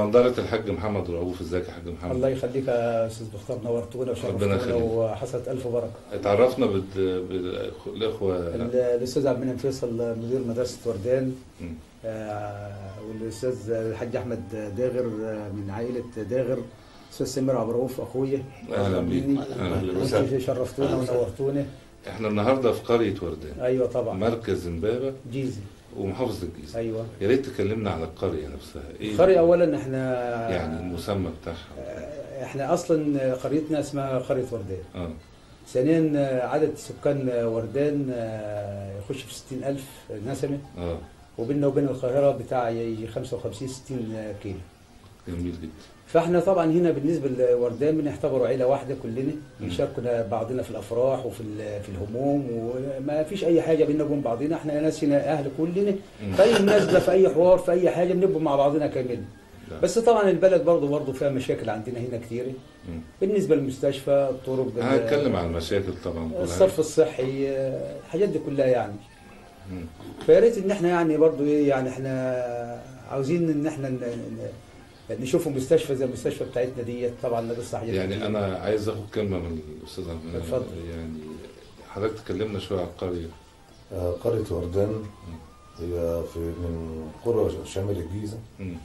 منظرة الحاج محمد رؤوف ازيك يا حاج محمد الله يخليك يا استاذ مختار نورتونا ربنا وشرفتونا يخليك. وحصلت الف بركه اتعرفنا بال- بالاخوه ال- الاستاذ عبد المنعم فيصل مدير مدرسه وردان مم. آه، والاستاذ الحاج احمد داغر آه، من عائله داغر الاستاذ سمير عبد الرؤوف اخويا اهلا بيك مني. أهلا. وانتم شرفتونا أهلا وسهلا. ونورتونا احنا النهارده في قريه وردان ايوه طبعا مركز امبابه جيزي ومحافظه الجيزه ايوه يا ريت تكلمنا على القريه نفسها ايه القريه اولا احنا يعني المسمى بتاعها آه، احنا اصلا قريتنا اسمها قريه وردان اه ثانيا آه، عدد سكان آه، وردان آه، يخش في 60000 نسمه اه وبيننا وبين القاهره بتاع يجي 55 60 كيلو جميل جدا فاحنا طبعا هنا بالنسبه لوردان بنعتبره عيله واحده كلنا بنشاركنا بعضنا في الافراح وفي ال- في الهموم وما فيش اي حاجه بيننا وبين بعضنا احنا ناس هنا اهل كلنا في اي مناسبه في اي حوار في اي حاجه بنبقى مع بعضنا كامل لا. بس طبعا البلد برضه برضه فيها مشاكل عندنا هنا كتير مم. بالنسبه للمستشفى الطرق هنتكلم عن المشاكل طبعا كلها. الصرف الصحي آه، الحاجات دي كلها يعني مم. فيا ريت ان احنا يعني برضو ايه يعني احنا عاوزين ان احنا ن- ن- نشوفوا مستشفى زي المستشفى بتاعتنا ديت طبعا لسه حاجات يعني كتير. انا عايز اخد كلمه من الاستاذ عبد المنعم. اتفضل. يعني حضرتك تكلمنا شويه عن القريه آه، قرية وردان هي في من قرى شمال الجيزة مم.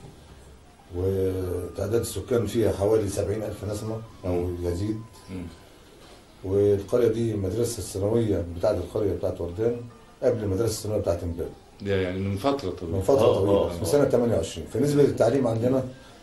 وتعداد السكان فيها حوالي سبعين ألف نسمة أو يزيد مم. والقرية دي المدرسة الثانوية بتاعت القرية بتاعت وردان قبل المدرسة الثانوية بتاعت امبابة ده يعني من فتره طويله من فترة آه، طويلة آه، في آه. سنة 28 فنسبة التعليم عندنا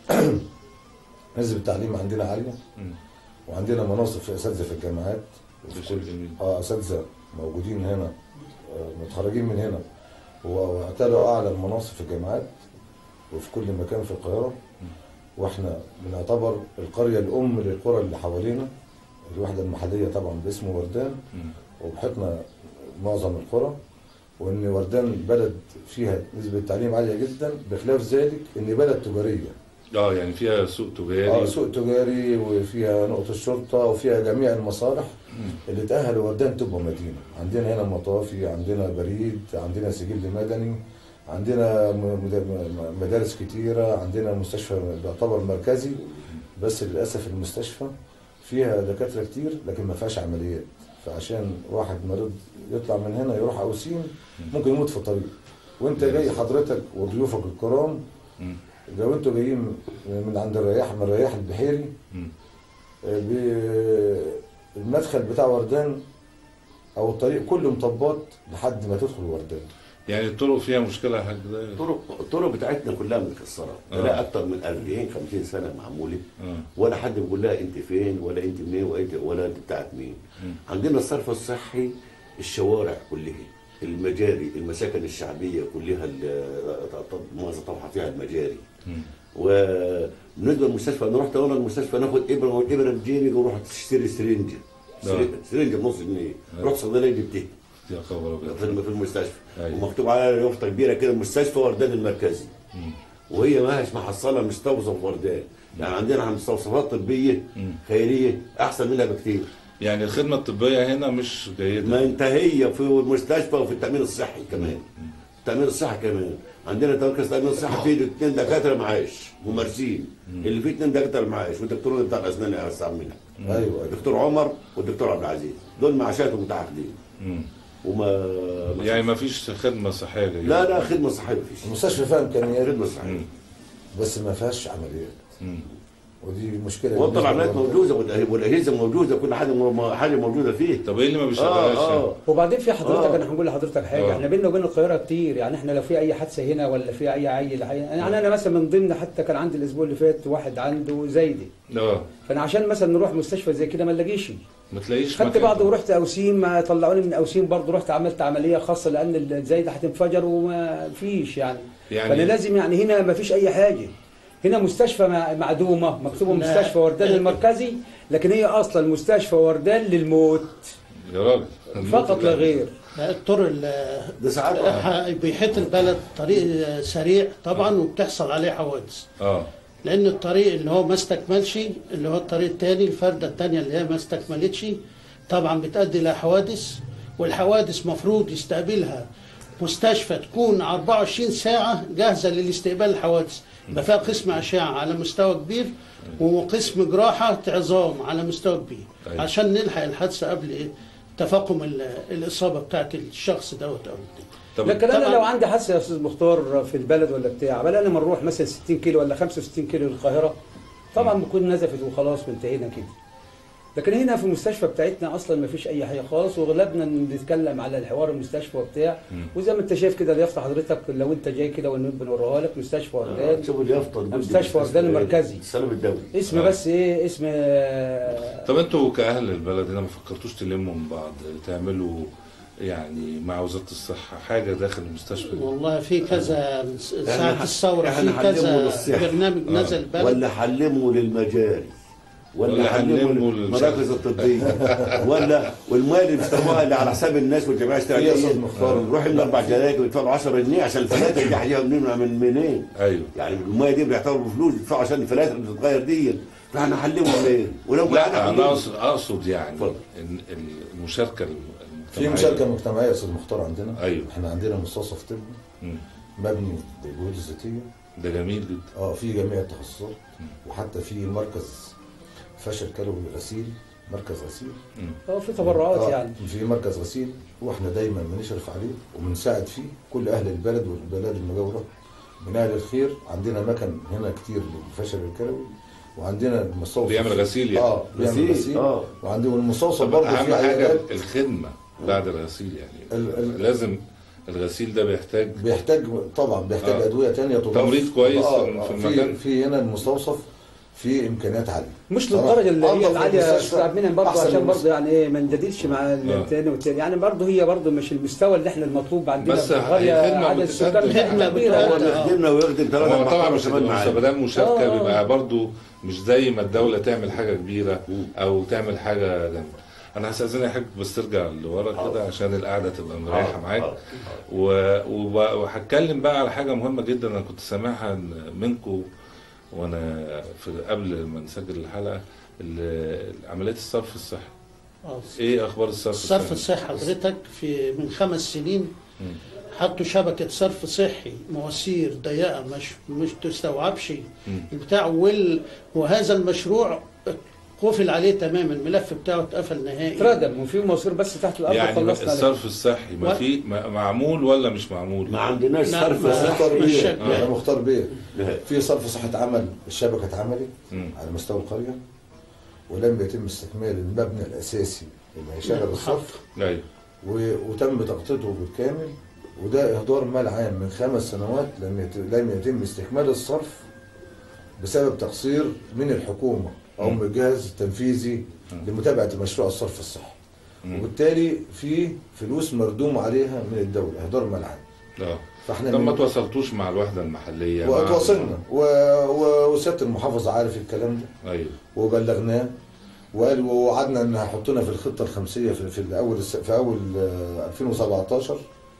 نسبة التعليم عندنا عالية مم. وعندنا مناصب في أساتذة في الجامعات ده شيء جميل اه اساتذه موجودين هنا آه، متخرجين من هنا واعتلوا اعلى المناصب في الجامعات وفي كل مكان في القاهره واحنا بنعتبر القريه الام للقرى اللي حوالينا الوحده المحليه طبعا باسم وردان مم. وبحطنا معظم القرى وان وردان بلد فيها نسبه تعليم عاليه جدا بخلاف ذلك ان بلد تجاريه اه يعني فيها سوق تجاري اه سوق تجاري وفيها نقطة الشرطة وفيها جميع المصالح اللي تأهل وردان تبقى مدينة عندنا هنا مطافي عندنا بريد عندنا سجل مدني عندنا م- مد- م- مدارس كتيرة عندنا مستشفى بيعتبر مركزي بس للأسف المستشفى فيها دكاترة كتير لكن ما فيهاش عمليات فعشان واحد مريض يطلع من هنا يروح أوسيم ممكن يموت في الطريق وانت جاي حضرتك وضيوفك الكرام مم. لو انتوا جايين من عند الرياح من الرياح البحيري مم. آه، ب- المدخل بتاع وردان او الطريق كله مطبات لحد ما تدخل وردان يعني الطرق فيها مشكله يا حاج ده الطرق الطرق بتاعتنا كلها متكسره آه. لا اكتر من 40 50 سنه معموله اه ولا حد بيقول لها انت فين ولا انت منين ولا انت ولا انت بتاعت مين مم. عندنا الصرف الصحي الشوارع كلها المجاري المساكن الشعبيه كلها ال- معظم طبعا فيها المجاري مم. وبالنسبه للمستشفى انا رحت اول المستشفى ناخد ابره والابره بجيبي واروح اشتري سرنجه آه. سرنجه بنص جنيه آه. رحت صيدليه جبتها يا خبر في ابيض الم- في المستشفى أيوة. ومكتوب عليها يافطه كبيره كده مستشفى وردان المركزي مم. وهي ماهيش محصله مستوصف وردان يعني عندنا عن مستوصفات طبيه مم. خيريه احسن منها بكتير يعني الخدمه الطبيه هنا مش جيده ما انتهيه في المستشفى وفي التامين الصحي كمان التامين الصحي كمان عندنا مركز التامين الصحي فيه اثنين دكاتره معاش ممارسين اللي فيه اثنين دكاتره معاش والدكتور بتاع الاسنان اللي هستعمل منها ايوه الدكتور عمر والدكتور عبد العزيز دول معاشاتهم متعاقدين مم. وما يعني ما فيش خدمه صحيه جيده لا لا خدمه صحيه مفيش المستشفى فيها امكانيات خدمه صحيه بس ما فيهاش عمليات مم. ودي مشكله والله بالنسبة العمليات لوردان. موجوده والأه- والاجهزه موجوده كل حاجه م- حاجه موجوده فيه طب ايه اللي ما اه بيشغلهاش يعني؟ اه وبعدين في حضرتك آه. انا هقول لحضرتك حاجه آه. احنا بيننا وبين القاهره كتير يعني احنا لو في اي حادثه هنا ولا في اي عيل يعني انا مثلا من ضمن حتى كان عندي الاسبوع اللي فات واحد عنده زايده اه فانا عشان مثلا نروح مستشفى زي كده ما نلاقيش ما تلاقيش خدت مكان. بعض ورحت اوسيم ما طلعوني من اوسيم برضه رحت عملت عمليه خاصه لان الزايده هتنفجر وما فيش يعني, يعني- فانا لازم يعني هنا ما فيش اي حاجه هنا مستشفى مع- معدومه مكتوبه لا. مستشفى وردان المركزي لكن هي اصلا مستشفى وردان للموت يا راجل فقط لا غير الطرق ال- ده ساعات ح- بيحيط البلد طريق سريع طبعا وبتحصل عليه حوادث اه لان الطريق اللي هو ما استكملش اللي هو الطريق الثاني الفرده الثانيه اللي هي ما استكملتش طبعا بتؤدي الى حوادث والحوادث مفروض يستقبلها مستشفى تكون 24 ساعه جاهزه للاستقبال الحوادث يبقى فيها قسم اشعه على مستوى كبير وقسم جراحه عظام على مستوى كبير طيب. عشان نلحق الحادثه قبل ايه تفاقم ال- الاصابه بتاعت الشخص دوت او طب لكن انا طبعاً. لو عندي حادثه يا استاذ مختار في البلد ولا بتاع بل انا ما نروح مثلا 60 كيلو ولا 65 كيلو للقاهره طبعا بكون نزفت وخلاص وانتهينا كده لكن هنا في المستشفى بتاعتنا اصلا ما فيش اي حاجه خالص واغلبنا بنتكلم على الحوار المستشفى وبتاع وزي ما انت شايف كده اليافطه حضرتك لو انت جاي كده بنوريها لك مستشفى وردان شوف اليافطه تقول دي مستشفى وردان المركزي. السلام الدولي اسم آه. بس ايه اسم آه، طب انتوا كأهل البلد هنا ما فكرتوش تلموا من بعض تعملوا يعني مع وزارة الصحة حاجة داخل المستشفى دي؟ والله في كذا ساعة ح- الثورة إحنا في حلموا كذا للصحة. برنامج آه. نزل بلد ولا حلموا للمجاري ولا ولا حلموا حلموا للمراكز الطبيه ولا والمال اللي بيستخدموها اللي على حساب الناس والجمعيه في يا أستاذ الاشتراكيه مختار. نروح من اربع جرايد ويدفعوا 10 جنيه عشان الفلاتر دي هجيبها منين من منين؟ ايوه يعني الميه دي بيعتبروا بفلوس يدفعوا عشان الفلاتر اللي بتتغير دي فاحنا حلموا منين؟ ولو لا معانا انا حلموا. اقصد اقصد يعني اتفضل. إن المشاركة في المجتمعية مشاركه مجتمعيه يا استاذ مختار عندنا أيوة. احنا عندنا مستوصف طبي مم. مبني بالجهود الذاتيه ده جميل جدا اه في جميع التخصصات وحتى في مركز فشل كلوي غسيل مركز غسيل اه في تبرعات آه، يعني في مركز غسيل واحنا دايما بنشرف عليه وبنساعد فيه كل اهل البلد والبلاد المجاوره من اهل الخير عندنا مكن هنا كتير للفشل الكلوي وعندنا المستوصف بيعمل غسيل يعني. اه بيعمل غسيل، غسيل آه. وعندنا المستوصف طب برضه اهم فيه حاجة عيادات الخدمة بعد الغسيل يعني ال- ال- لازم الغسيل ده بيحتاج بيحتاج طبعا بيحتاج آه. ادويه تانية تضاف تمريض كويس آه في آه، المكان. في في هنا المستوصف في امكانيات عاليه مش صراحة. للدرجه اللي هي أنظف العاليه يا المستشفى استاذ عبد المنعم برضه أحسن عشان من برضه يعني ايه ما نجادلش مع الثاني والثاني يعني برضه هي برضه مش المستوى اللي احنا المطلوب عندنا بس في القريه هي خدمة عدد بتتقدم. السكان بتاعتها خدمة كبيره هو بتتقدم. يعني. بيخدمنا ويخدم ثلاث هو طبعا مش كمان مش معانا ما دام مشاركة آه، آه. بيبقى برضو مش زي ما الدولة تعمل حاجة كبيرة أو تعمل حاجة جامدة أنا هستأذن يا حاج بس ترجع لورا كده عشان القعدة تبقى مريحة معاك آه. و- وب- وهتكلم بقى على حاجة مهمة جدا أنا كنت سامعها منكم وأنا في قبل ما نسجل الحلقة ال- عملية الصرف الصحي آه. إيه أخبار الصرف الصرف الصحي حضرتك في من خمس سنين حطوا شبكة صرف صحي مواسير ضيقة مش مش تستوعبش البتاع وال وهذا المشروع قفل عليه تماما الملف بتاعه اتقفل نهائي اتردم وفي مصير بس تحت الارض يعني خلصنا عليه. الصرف الصحي ما و- في ما- معمول ولا مش معمول؟ ما عندناش لا، صرف ما- صحي مختار مش بيه شك- انا مختار بيه نهائي. في صرف صحة عمل الشبكة اتعملت مم. على مستوى القرية ولم يتم استكمال المبنى الأساسي اللي هيشغل الصرف أيوه و- وتم تغطيته بالكامل وده إهدار مال عام من خمس سنوات لم يت- لم يتم استكمال الصرف بسبب تقصير من الحكومة أو من الجهاز التنفيذي لمتابعة مشروع الصرف الصحي وبالتالي في فلوس مردوم عليها من الدولة إهدار مال عام اه فاحنا طب ما من- تواصلتوش مع الوحدة المحلية مع- وتواصلنا و... و... وسياده المحافظ عارف الكلام ده ايوه وبلغناه وقال ووعدنا ان هيحطنا في الخطه الخمسيه في, في اول الس... في اول آه، 2017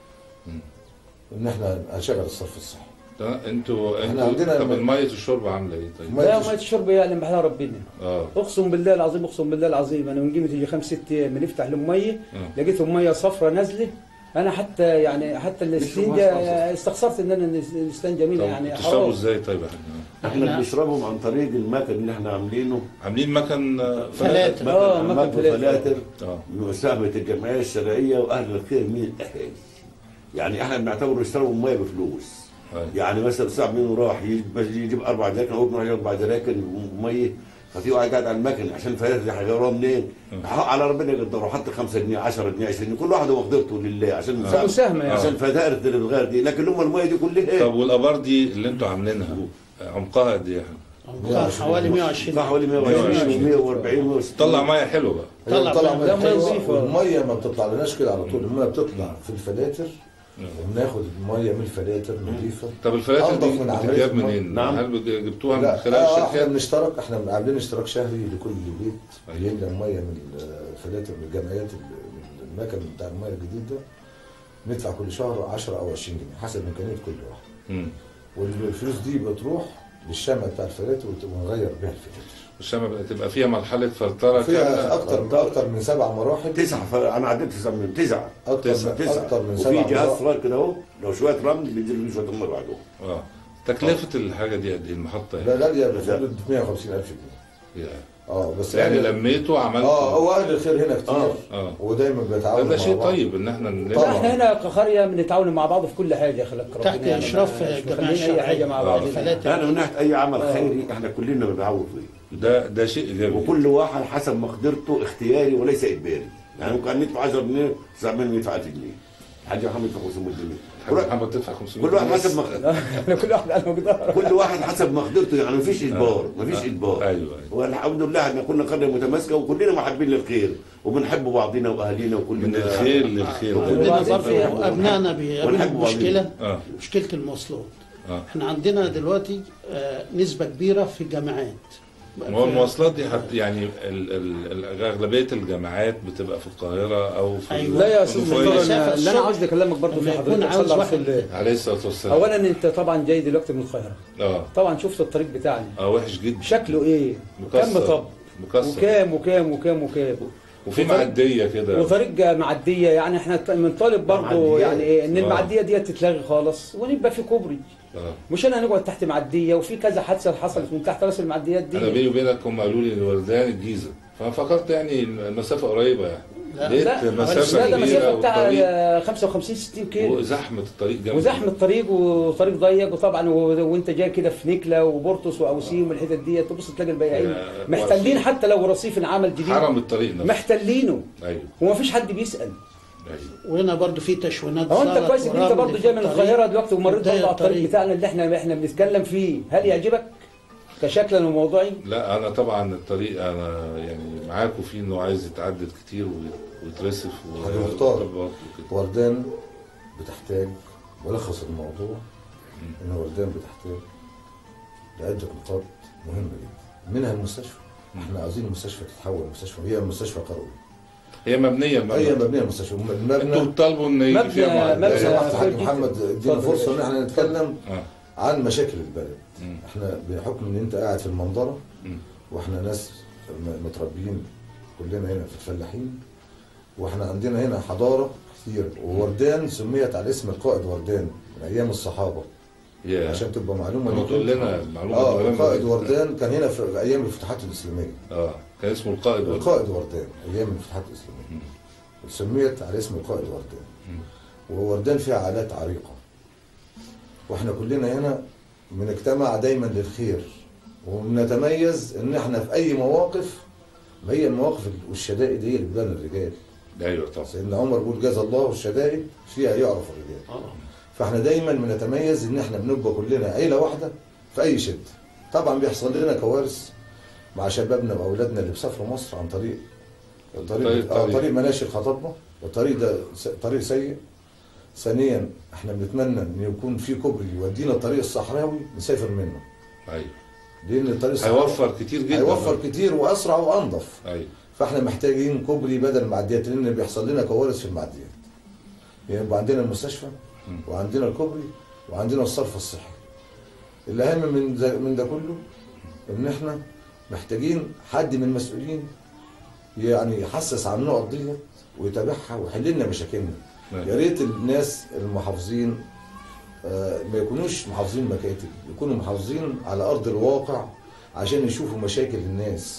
ان احنا هنشغل الصرف الصحي ده انتوا احنا انتوا عندنا طب الم- مية الشرب عاملة ايه طيب؟ ما- لا ميه الشرب يعلم بحالها ربنا اه اقسم بالله العظيم اقسم بالله العظيم انا من قيمه يجي خمس ست ايام بنفتح لهم ميه آه. لقيتهم ميه صفرة نازله انا حتى يعني حتى الاستنجا استخسرت ان انا نستنجى منها طب يعني بتشربوا حرام ازاي طيب يا حاج؟ احنا إحنا- بنشربهم عن طريق المكن اللي احنا عاملينه عاملين مكن آه، فلاتر. آه، مكن مكن عماد فلاتر. وفلاتر اه بمساهمة الجمعية الشرعية وأهل الخير من الأهالي يعني احنا بنعتبر يشتروا مية بفلوس أيوة. يعني مثلا صعب منه راح يجيب يجيب أربع جراكن أو ابنه يجيب أربع جراكن مية ففي واحد قاعد على المكن عشان الفلاتر دي هيجيبوها منين؟ حق على ربنا يقدروا حط 5 جنيه 10 جنيه 20 جنيه كل واحد ومقدرته لله عشان مساهمة مساهمة يعني. عشان الفلاتر اللي بتغير دي لكن هم المية دي كلها ايه؟ طب والابار دي اللي انتوا عاملينها عمقها قد ايه يا حاج؟ حوالي 120 صح حوالي 120 و140 و160 طلع ميه حلوه بقى طلع طلع مية. ميه لا، مية حلوة، نظيفة. والميه ما بتطلع لناش كده على طول الميه بتطلع في الفلاتر وبناخد الميه من الفلاتر نظيفه طب الفلاتر أنضف دي من عملية بتتجاب المية. منين؟ نعم. هل بت- جبتوها من لا خلال آه، احنا الشركات؟ بنشترك احنا عاملين اشتراك شهري لكل بيت أيوة. يملى ميه من الفلاتر من الجمعيات ال- المكن بتاع الميه الجديد ده ندفع كل شهر 10 او 20 جنيه حسب امكانيه كل واحد مم. والفلوس دي بتروح للشمع بتاع الفلاتر وت- ونغير بيها الفلاتر الشمع بقى تبقى فيها مرحله فلتره فيها كامله اكتر اكتر من سبع مراحل تسعة ف- انا عديت تسعة من تسعة اكتر تسعة. من تسعة اكتر من وفي سبع جهاز مراحل صغير كده اهو لو شوية رمل بينزل فيه شوية المية بعده اه تكلفه الحاجه دي قد ايه المحطه لا يعني؟ غاليه بحدود 150000 جنيه يعني اه بس يعني يعني لميته عملت اه هو اهل الخير هنا كتير آه، آه. ودايما ده, بيتعاونوا ده مع شيء بعض. طيب ان احنا طبعاً. نلاقي احنا هنا كقريه بنتعاون مع بعض في كل حاجه خلق ربنا تحت يعني إشراف ما- مش جماعة مخلين اي شرعية. حاجه مع آه. بعض فلات انا من ناحيه اي عمل خيري احنا كلنا بنعاون فيه ده ده شيء ايجابي وكل واحد حسب مقدرته اختياري وليس اجباري يعني ممكن ندفع 10 جنيه تسع منهم يدفع 1000 جنيه حاج محمد يدفع 500 جنيه كل حاج واحد- محمد تدفع 500 كل واحد جنيه. حسب مقدرته احنا كل واحد على مقدار كل واحد حسب مقدرته يعني مفيش اجبار مفيش آه. اجبار أيوة، أيوة. والحمد لله احنا كنا قريه متماسكه وكلنا محبين للخير وبنحب بعضنا واهالينا وكلنا من الخير للخير عندنا وبعدين في- برضه ابنائنا ونحب بيقابلهم بعضنا. مشكله اه مشكله المواصلات اه احنا عندنا دلوقتي آه، نسبه كبيره في الجامعات ما هو المواصلات دي حت يعني ال ال ال اغلبيه الجامعات بتبقى في القاهره او في أيوة. لا يا استاذ الرفاهية. مختار مسافة أنا- اللي انا الصبح عاوز اكلمك برضه في لما يكون حضرتك عاوز صلى على واحد- رسول الله عليه الصلاه والسلام اولا انت طبعا جاي دلوقتي من القاهره اه طبعا شفت الطريق بتاعنا اه وحش جدا شكله ايه كم مكسر. طب مكسر وكام وكام وكام وكام وفي وطريق- معديه كده وطريق معديه يعني احنا بنطالب برضه معديات. يعني ايه ان آه. المعديه دي تتلغي خالص ونبقى في كوبري اه مش انا نقعد تحت معديه وفي كذا حادثه حصلت من تحت راس المعديات انا دي بيني وبينك هم قالوا لي الوردان الجيزه ففكرت يعني المسافه قريبه يعني لا، لقيت لا مسافه لا ده كبيره مسافه بتاع والطريق آه، 55 60 كيلو وزحمه الطريق جنب وزحمه الطريق وطريق ضيق وطبعا و- وانت جاي كده في نكله وبورتوس واوسيم والحتت دي تبص تلاقي البياعين يا محتلين وأوسيم. حتى لو رصيف انعمل جديد حرم الطريق نفسه محتلينه ايوه ومفيش حد بيسال ايوه وهنا برضو في تشوينات هو انت زلط كويس ان انت ورمل برضه في جاي من الطريق. القاهره دلوقتي ومريت بداية برضه على الطريق الطريق. بتاعنا اللي احنا احنا بنتكلم فيه هل يعجبك كشكلا وموضوعي لا انا طبعا الطريق انا يعني معاكم فيه انه عايز يتعدد كتير ويت- ويترسف و- حاجة مختار. ويتظبط وكده. وردان بتحتاج ملخص الموضوع ان وردان بتحتاج لعده نقاط مهمه جدا منها المستشفى احنا عايزين المستشفى تتحول مستشفى هي مستشفى قروي هي مبنيه هي المبنى مبنيه مستشفى انتوا المبنى بتطالبوا ان يجي مبنى- فيها مبنى- لو معدات سمحت خير حاج جدا. محمد ادينا اتفضل فرصه ان يا احنا نتكلم اه عن مشاكل البلد مم. احنا بحكم ان انت قاعد في المنظره مم. واحنا ناس م- متربيين كلنا هنا في الفلاحين واحنا عندنا هنا حضاره كتير ووردان سميت على اسم القائد وردان من ايام الصحابه يا عشان تبقى معلومه لما ليك تقول انت. لنا المعلومه اه مهمة القائد جدا. وردان كان هنا في في ايام الفتوحات الاسلاميه اه كان اسمه القائد ولا- القائد وردان ايام الفتوحات الاسلاميه سميت على اسم القائد وردان ووردان فيها عادات عريقه واحنا كلنا هنا بنجتمع دايما للخير وبنتميز ان احنا في اي مواقف ما هي المواقف والشدائد هي اللي بتبان الرجال ايوه طبعا سيدنا عمر بيقول جزا الله الشدائد فيها يعرف الرجال آه. فاحنا دايما بنتميز ان احنا بنبقى كلنا عيله واحده في اي شده طبعا بيحصل لنا كوارث مع شبابنا واولادنا اللي بيسافروا مصر عن طريق طريق- طريق آه طريق. طريق مناشي الخطبه والطريق ده س- طريق سيء ثانيا احنا بنتمنى ان يكون في كوبري يودينا الطريق الصحراوي نسافر منه ايوه لان الطريق الصحراوي هيوفر كتير جدا هيوفر كتير واسرع وانظف ايوه فاحنا محتاجين كوبري بدل المعديات لان بيحصل لنا كوارث في المعديات يعني يبقى عندنا المستشفى وعندنا الكوبري وعندنا الصرف الصحي الاهم من ده من ده كله ان احنا محتاجين حد من المسؤولين يعني يحسس عن النقط دي ويتابعها ويحل لنا مشاكلنا نعم. يا ريت الناس المحافظين آه، ما يكونوش محافظين مكاتب يكونوا محافظين على ارض الواقع عشان يشوفوا مشاكل الناس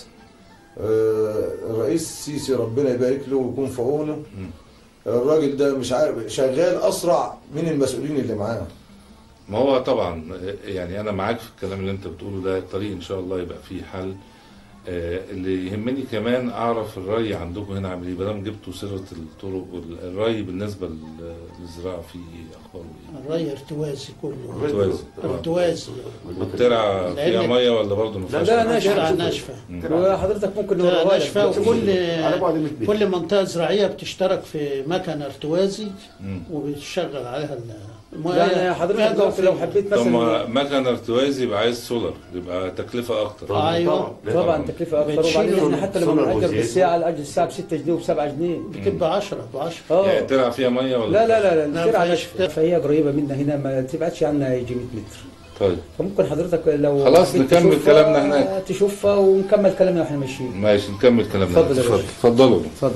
آه، الرئيس السيسي ربنا يبارك له ويكون في عونه الراجل ده مش عارف شغال اسرع من المسؤولين اللي معاه ما هو طبعا يعني انا معاك في الكلام اللي انت بتقوله ده الطريق ان شاء الله يبقى فيه حل آه، اللي يهمني كمان اعرف الري عندكم هنا عامل ايه ما دام جبتوا سيره الطرق والري بالنسبه لل- للزراعه فيه اخباره ايه؟ الري ارتوازي كله متوازي ارتوازي والترعه فيها لأن- ميه ولا برضه ما فيهاش لا، مية؟ ناشفة. ترعة ناشفة وحضرتك ممكن ترعة نوريها ناشفة لك وكل على بعد 100 متر. كل منطقة زراعية بتشترك في مكنة ارتوازي مم. وبتشغل عليها ال- المياه يعني حضرتك لو, لو حبيت طب مثلا ما مكن ارتوازي يبقى عايز سولار يبقى تكلفه اكتر آه، أيوة. طبعا تكلفه اكثر بتشيل وبعدين احنا حتى لما صنع بنأجر وزيادة. بالساعه الاجر الساعه ب 6 جنيه وب 7 جنيه بتبقى 10 ب 10 يعني اه الترعه فيها ميه ولا لا لا لا لا لا، الترعه فيهاش ناشفه ترعة. فهي قريبه منا هنا ما تبعدش عنا يجي 100 متر طيب فممكن حضرتك لو خلاص حبيت نكمل تشوفها، كلامنا هناك. تشوفها ونكمل كلامنا واحنا ماشيين ماشي نكمل كلامنا اتفضل يا باشا. اتفضلوا اتفضل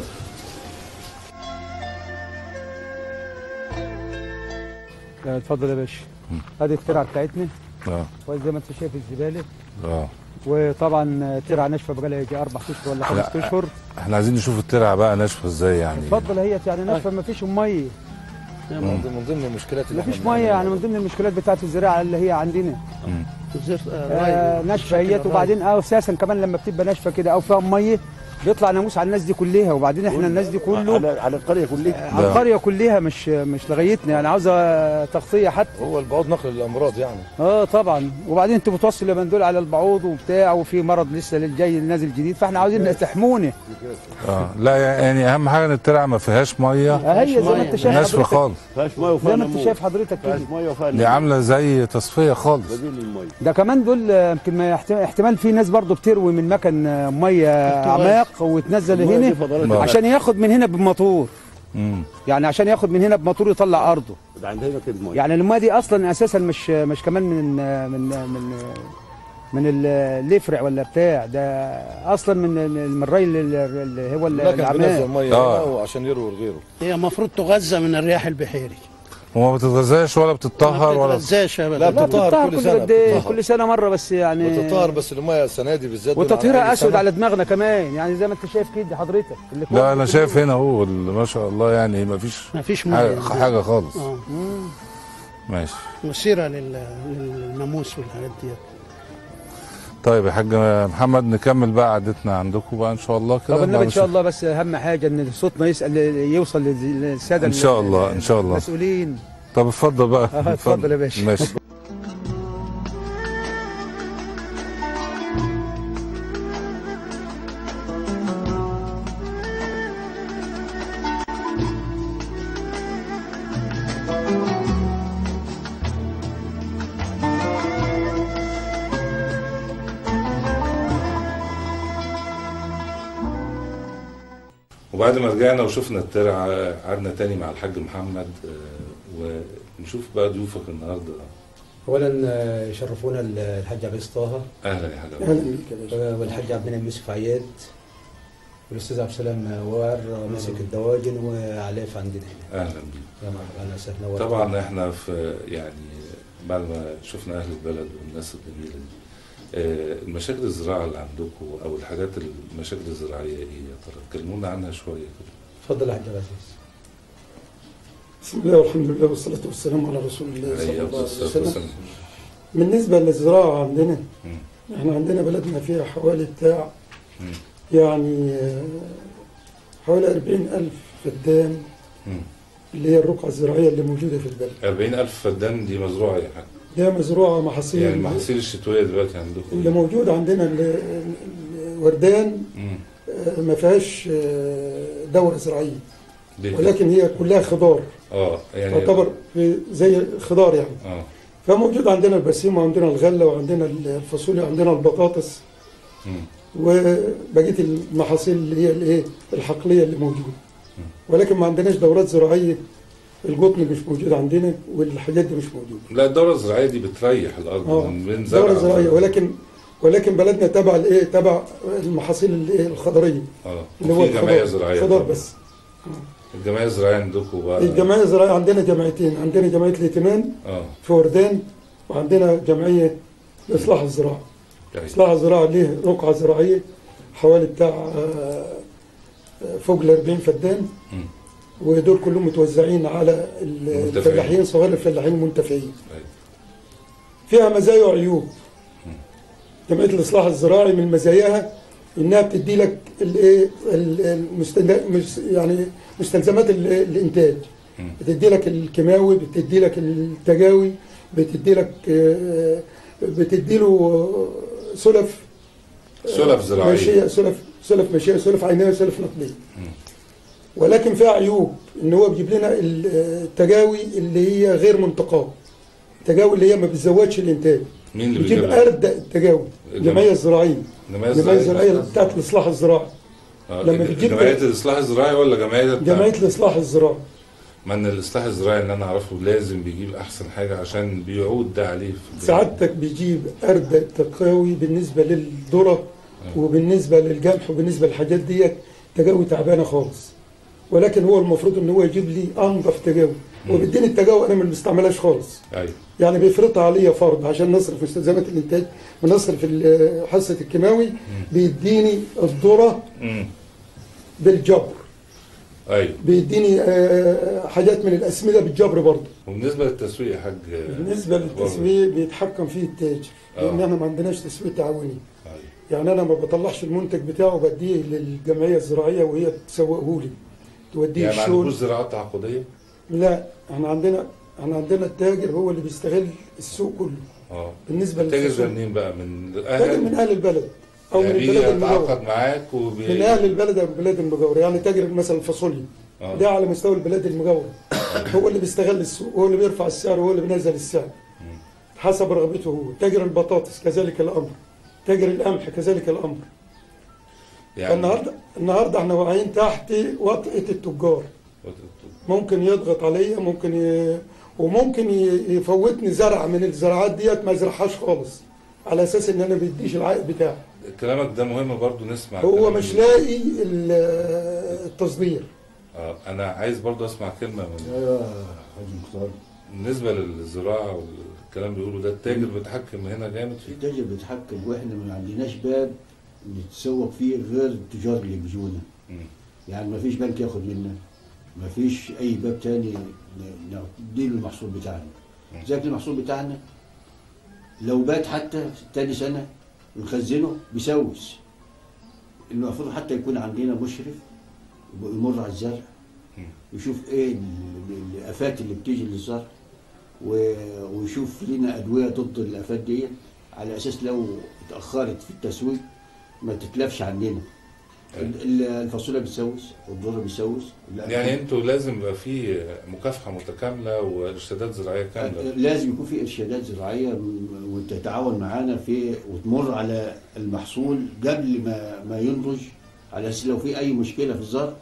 اتفضل يا باشا ادي الترعه بتاعتنا اه وزي ما انت شايف الزباله اه وطبعا ترعه ناشفه بقى لها يجي اربع اشهر ولا خمس لا. اشهر احنا عايزين نشوف الترعه بقى ناشفه ازاي يعني اتفضل هي يعني ناشفه ما فيش ميه من ضمن المشكلات اللي ما فيش احنا ميه بنعملها. يعني من ضمن المشكلات بتاعت الزراعه اللي هي عندنا زفت- آه، آه راي. ناشفه بشكل هيت راي. وبعدين اه اساسا كمان لما بتبقى ناشفه كده او فيها ميه بيطلع ناموس على الناس دي كلها وبعدين احنا الناس دي كله على على القريه كلها على القريه كلها مش مش لغايتنا يعني عاوزه تغطيه حتى هو البعوض نقل الامراض يعني اه طبعا وبعدين انت بتوصل لمن دول على البعوض وبتاع وفي مرض لسه جاي نازل جديد فاحنا عاوزين تحمونه اه لا يعني اهم حاجه ان الترعه ما فيهاش ميه هي زي ما انت شايف ناشفه حضرتك خالص فيهاش ميه زي وفيها ما انت نمو. شايف حضرتك كده فيهاش ميه وفيها دي نمو. عامله زي تصفيه خالص بديل الميه ده كمان دول آه، يمكن ما يحت- احتمال في ناس برضو بتروي من مكان آه، ميه اعماق وتنزل المية دي هنا فضلات آه. عشان ياخد من هنا بموتور امم يعني عشان ياخد من هنا بموتور يطلع ارضه ده عندها كده ميه يعني الميه دي اصلا اساسا مش مش كمان من من من من ال- الليفرع ولا بتاع ده اصلا من من الري اللي اللي هو لكن بينزل العمال ميه آه. هنا وعشان يروي غيره هي المفروض تغذى من الرياح البحيري وما بتتغذاش ولا بتتطهر ما ولا بتتغذاش ابدا لا، لا بتطهر بتطهر كل كل سنة، قد ايه بتطهر. كل سنه مره بس يعني وتطهر بس الميه السنه دي بالذات دول على وتطهيرها أي اسود سنة. على دماغنا كمان يعني زي ما انت شايف كده حضرتك اللي لا فوق انا كله. شايف هنا هو ال- ما شاء الله يعني ما فيش ما فيش حاجه ميه حاجة خالص اه ماشي مثيره لل- للناموس والحاجات دي طيب يا حاج محمد نكمل بقى قعدتنا عندكم بقى ان شاء الله كده طب النبي ان نشوف. شاء الله بس اهم حاجه ان صوتنا يسال يوصل للز- للساده إن شاء الله، إن شاء الله. المسؤولين طب اتفضل بقى آه، اتفضل يا باشا. ماشي وبعد ما رجعنا وشفنا الترعه قعدنا تاني مع الحاج محمد آه، ونشوف بقى ضيوفك النهارده اولا آه، يشرفونا ال- الحاج عبد طه اهلا يا حاج اهلا بيك يا باشا آه، والحاج عبد المنعم يوسف عياد والاستاذ عبد السلام وار ماسك الدواجن وعلاف عندنا هنا اهلا بيك يا مرحبا اهلا وسهلا وار. طبعا احنا في يعني بعد ما شفنا اهل البلد والناس الجميله دي آه، المشاكل الزراعه اللي عندكم او الحاجات المشاكل الزراعيه ايه يا ترى كلمونا عنها شويه كده اتفضل يا حاج عبد العزيز بسم الله والحمد لله والصلاة والسلام على رسول الله صلى عليه الله عليه الصلاة وسلم والسلام. بالنسبة للزراعة عندنا مم. احنا عندنا بلدنا فيها حوالي بتاع مم. يعني آه، حوالي أربعين ألف فدان مم. اللي هي الرقعة الزراعية اللي موجودة في البلد 40000 فدان دي مزروعه يا حاج ده مزروعة محاصيل يعني المحاصيل الشتويه دلوقتي عندكم اللي موجود عندنا ال- ال- الوردان مم. آه، ما فيهاش آه، دورة زراعية ليه؟ ولكن هي كلها خضار اه يعني تعتبر في- زي خضار يعني اه فموجود عندنا البسيم وعندنا الغله وعندنا الفاصوليا وعندنا البطاطس مم. وبقيه المحاصيل اللي هي الايه الحقليه اللي موجوده ولكن ما عندناش دورات زراعيه القطن مش موجود عندنا والحاجات دي مش موجوده لا الدوره الزراعيه دي بتريح الارض اه من بين زرع دوره زراعيه ولكن ولكن بلدنا تبع الايه تبع المحاصيل الايه الخضريه اه اللي هو في جمعيه الخضار زراعيه خضار طبعاً. بس الجمعيه الزراعيه عندكم بقى الجمعيه الزراعيه عندنا جمعيتين عندنا جمعيه الائتمان اه في وردان وعندنا جمعيه لاصلاح الزراعه يعني إصلاح الزراعة ليه رقعة زراعية حوالي بتاع آه، آه، فوق ال 40 فدان مم. ودول كلهم متوزعين على ال- المنتفعين. الفلاحين صغار الفلاحين المنتفعين أيوة. فيها مزايا وعيوب جمعية الإصلاح الزراعي من مزاياها إنها بتدي لك الإيه ال- المستند- مس- يعني مستلزمات ال- الإنتاج مم. بتدي لك الكيماوي بتدي لك التجاوي بتدي لك آه، بتدي له سلف سلف زراعيه ماشية سلف سلف ماشية سلف عينية وسلف نقدية ولكن فيها عيوب ان هو بيجيب لنا التجاوي اللي هي غير منتقاه التجاوي اللي هي ما بتزودش الانتاج مين اللي بتجيب بيجيبها؟ اردأ التجاوي الجمعية الزراعية الجمعيه الجمعية الزراعية بتاعت الإصلاح الزراعي آه، لما بتجيب- جمعيه الاصلاح الزراعي ولا جمعيه بتاع- جمعية الإصلاح الزراعي ما ان الاصلاح الزراعي اللي انا اعرفه لازم بيجيب احسن حاجه عشان بيعود ده عليه في البلاد. سعادتك بيجيب أردأ تقاوي بالنسبة للذرة وبالنسبة للجمح وبالنسبة للحاجات ديت تجاوي تعبانة خالص ولكن هو المفروض ان هو يجيب لي انضف تجاوي وبيديني التجاوي انا ما بستعملهاش خالص ايوه يعني بيفرضها عليا فرض عشان نصرف مستلزمات الانتاج ونصرف ال- حصه الكيماوي بيديني الذره مم. بالجبر ايوه بيديني آه، حاجات من الاسمده بالجبر برضه وبالنسبه للتسويق يا حاج بالنسبه للتسويق بيتحكم فيه التاجر لان آه. احنا ما عندناش تسويق تعاوني أيوة. يعني انا ما بطلعش المنتج بتاعه بديه للجمعيه الزراعيه وهي تسوقه لي توديه يعني ما عندكوش الشغل زراعه تعاقديه؟ لا احنا عندنا احنا عندنا التاجر هو اللي بيستغل السوق كله اه بالنسبه التاجر ده للفصول منين بقى؟ من تاجر من اهل اهل البلد او من يعني البلاد بيجي المجاوره يتعاقد معاك وبي... من اهل البلد او البلاد المجاوره يعني تاجر مثلا الفاصوليا آه. ده على مستوى البلاد المجاوره هو اللي بيستغل السوق هو اللي بيرفع السعر وهو اللي بينزل السعر حسب رغبته هو تاجر البطاطس كذلك الامر تاجر القمح كذلك الامر يعني فالنهارده النهارده احنا واقعين تحت وطئه التجار ممكن يضغط عليا ممكن ي... وممكن ي- يفوتني زرع من الزراعات ديت ما ازرعهاش خالص على اساس ان انا بيديش العائد بتاعه كلامك ده مهم برضو نسمع هو الكلام مش اللي- لاقي ال- التصدير اه انا عايز برضو اسمع كلمه من ايوه يا حاج مختار بالنسبه للزراعه والكلام اللي بيقولوا ده التاجر بيتحكم هنا جامد فيه التاجر بيتحكم واحنا ما عندناش باب نتسوق فيه غير التجار اللي بيجونا مم. يعني ما فيش بنك ياخد منا ما فيش اي باب تاني ن- نديله المحصول بتاعنا ذاك المحصول بتاعنا لو بات حتى تاني سنه نخزنه بيسوس المفروض حتى يكون عندنا مشرف يمر على الزرع يشوف ايه ال- ال- الافات اللي بتيجي للزرع و- ويشوف لنا ادويه ضد الافات دي على اساس لو اتاخرت في التسويق ما تتلفش عندنا ال- ال- الفاصوليا بتسوس والذره بتسوس يعني انتوا لازم يبقى في مكافحه متكامله وارشادات زراعيه كامله لازم يكون في ارشادات زراعيه م- وتتعاون معانا في وتمر على المحصول قبل ما ما ينضج على اساس لو في اي مشكله في الزرع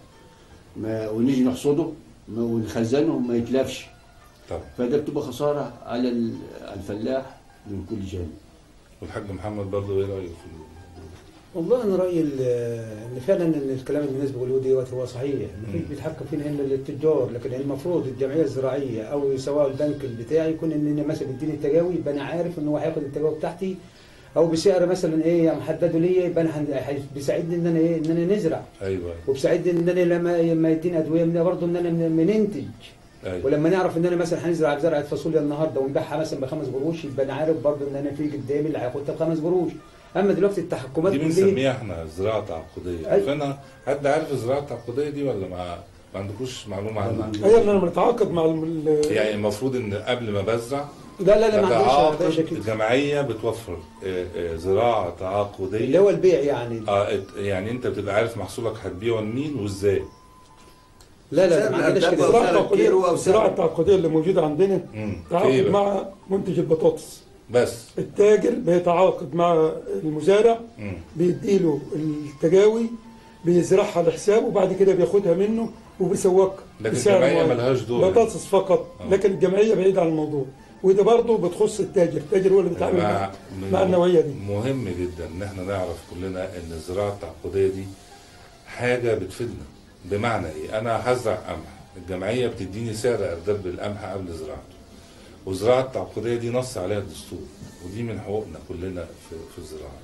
ما ونيجي نحصده ما- ونخزنه ما يتلفش طبعا فده بتبقى خساره على ال- على الفلاح من كل جانب والحاج محمد برضو ايه رايه في الموضوع والله انا رايي ال- ان فعلا ان الكلام اللي الناس بيقولوه دوت هو صحيح ما فيش بيتحكم فينا الا التجار لكن المفروض الجمعيه الزراعيه او سواء البنك بتاعي يكون ان أنا مثلا يديني التجاوي يبقى انا عارف ان هو هياخد التجاوي بتاعتي او بسعر مثلا ايه محدده ليا يبقى انا هن- هي- بيساعدني ان انا ايه ان انا نزرع ايوه وبيساعدني ان انا لما لما يديني ادويه من برضه ان انا من- بننتج ايوه ولما نعرف ان انا مثلا هنزرع زرعه فاصوليا النهارده ونبيعها مثلا بخمس قروش يبقى انا عارف برضه ان انا في قدامي اللي هياخدها بخمس قروش اما دلوقتي التحكمات دي كلها بنسميها احنا زراعه تعاقديه أيوة. فانا حد عارف الزراعه التعاقديه دي ولا ما ما عندكوش معلومه عنها هي ان انا بنتعاقد مع الم- يعني المفروض ان قبل ما بزرع لا لا لا ما عندناش بتعاقد كده الجمعيه بتوفر آه، آه، زراعه تعاقديه اللي هو البيع يعني اه ات- يعني انت بتبقى عارف محصولك هتبيعه لمين وازاي لا لا ما عندناش سعر كده الأرداب الزراعه سعر كيلو أو التعاقديه سعر- الزراعه التعاقديه اللي موجوده عندنا امم في تعاقد ايه بقى؟ مع منتج البطاطس بس التاجر بيتعاقد مع المزارع مم. بيديله التجاوي بيزرعها لحسابه وبعد كده بياخدها منه وبيسوقها لكن بسعر الجمعيه معين. ملهاش دور بطاطس فقط آه. لكن الجمعيه بعيده عن الموضوع وده برضه بتخص التاجر التاجر هو اللي بيتعامل مع- مع, من- مع النوعيه دي مهم جدا ان احنا نعرف كلنا ان الزراعه التعاقديه دي حاجه بتفيدنا بمعنى ايه؟ انا هزرع قمح الجمعيه بتديني سعر ارداب بالقمح قبل زراعته والزراعه التعاقديه دي نص عليها الدستور ودي من حقوقنا كلنا في, في الزراعه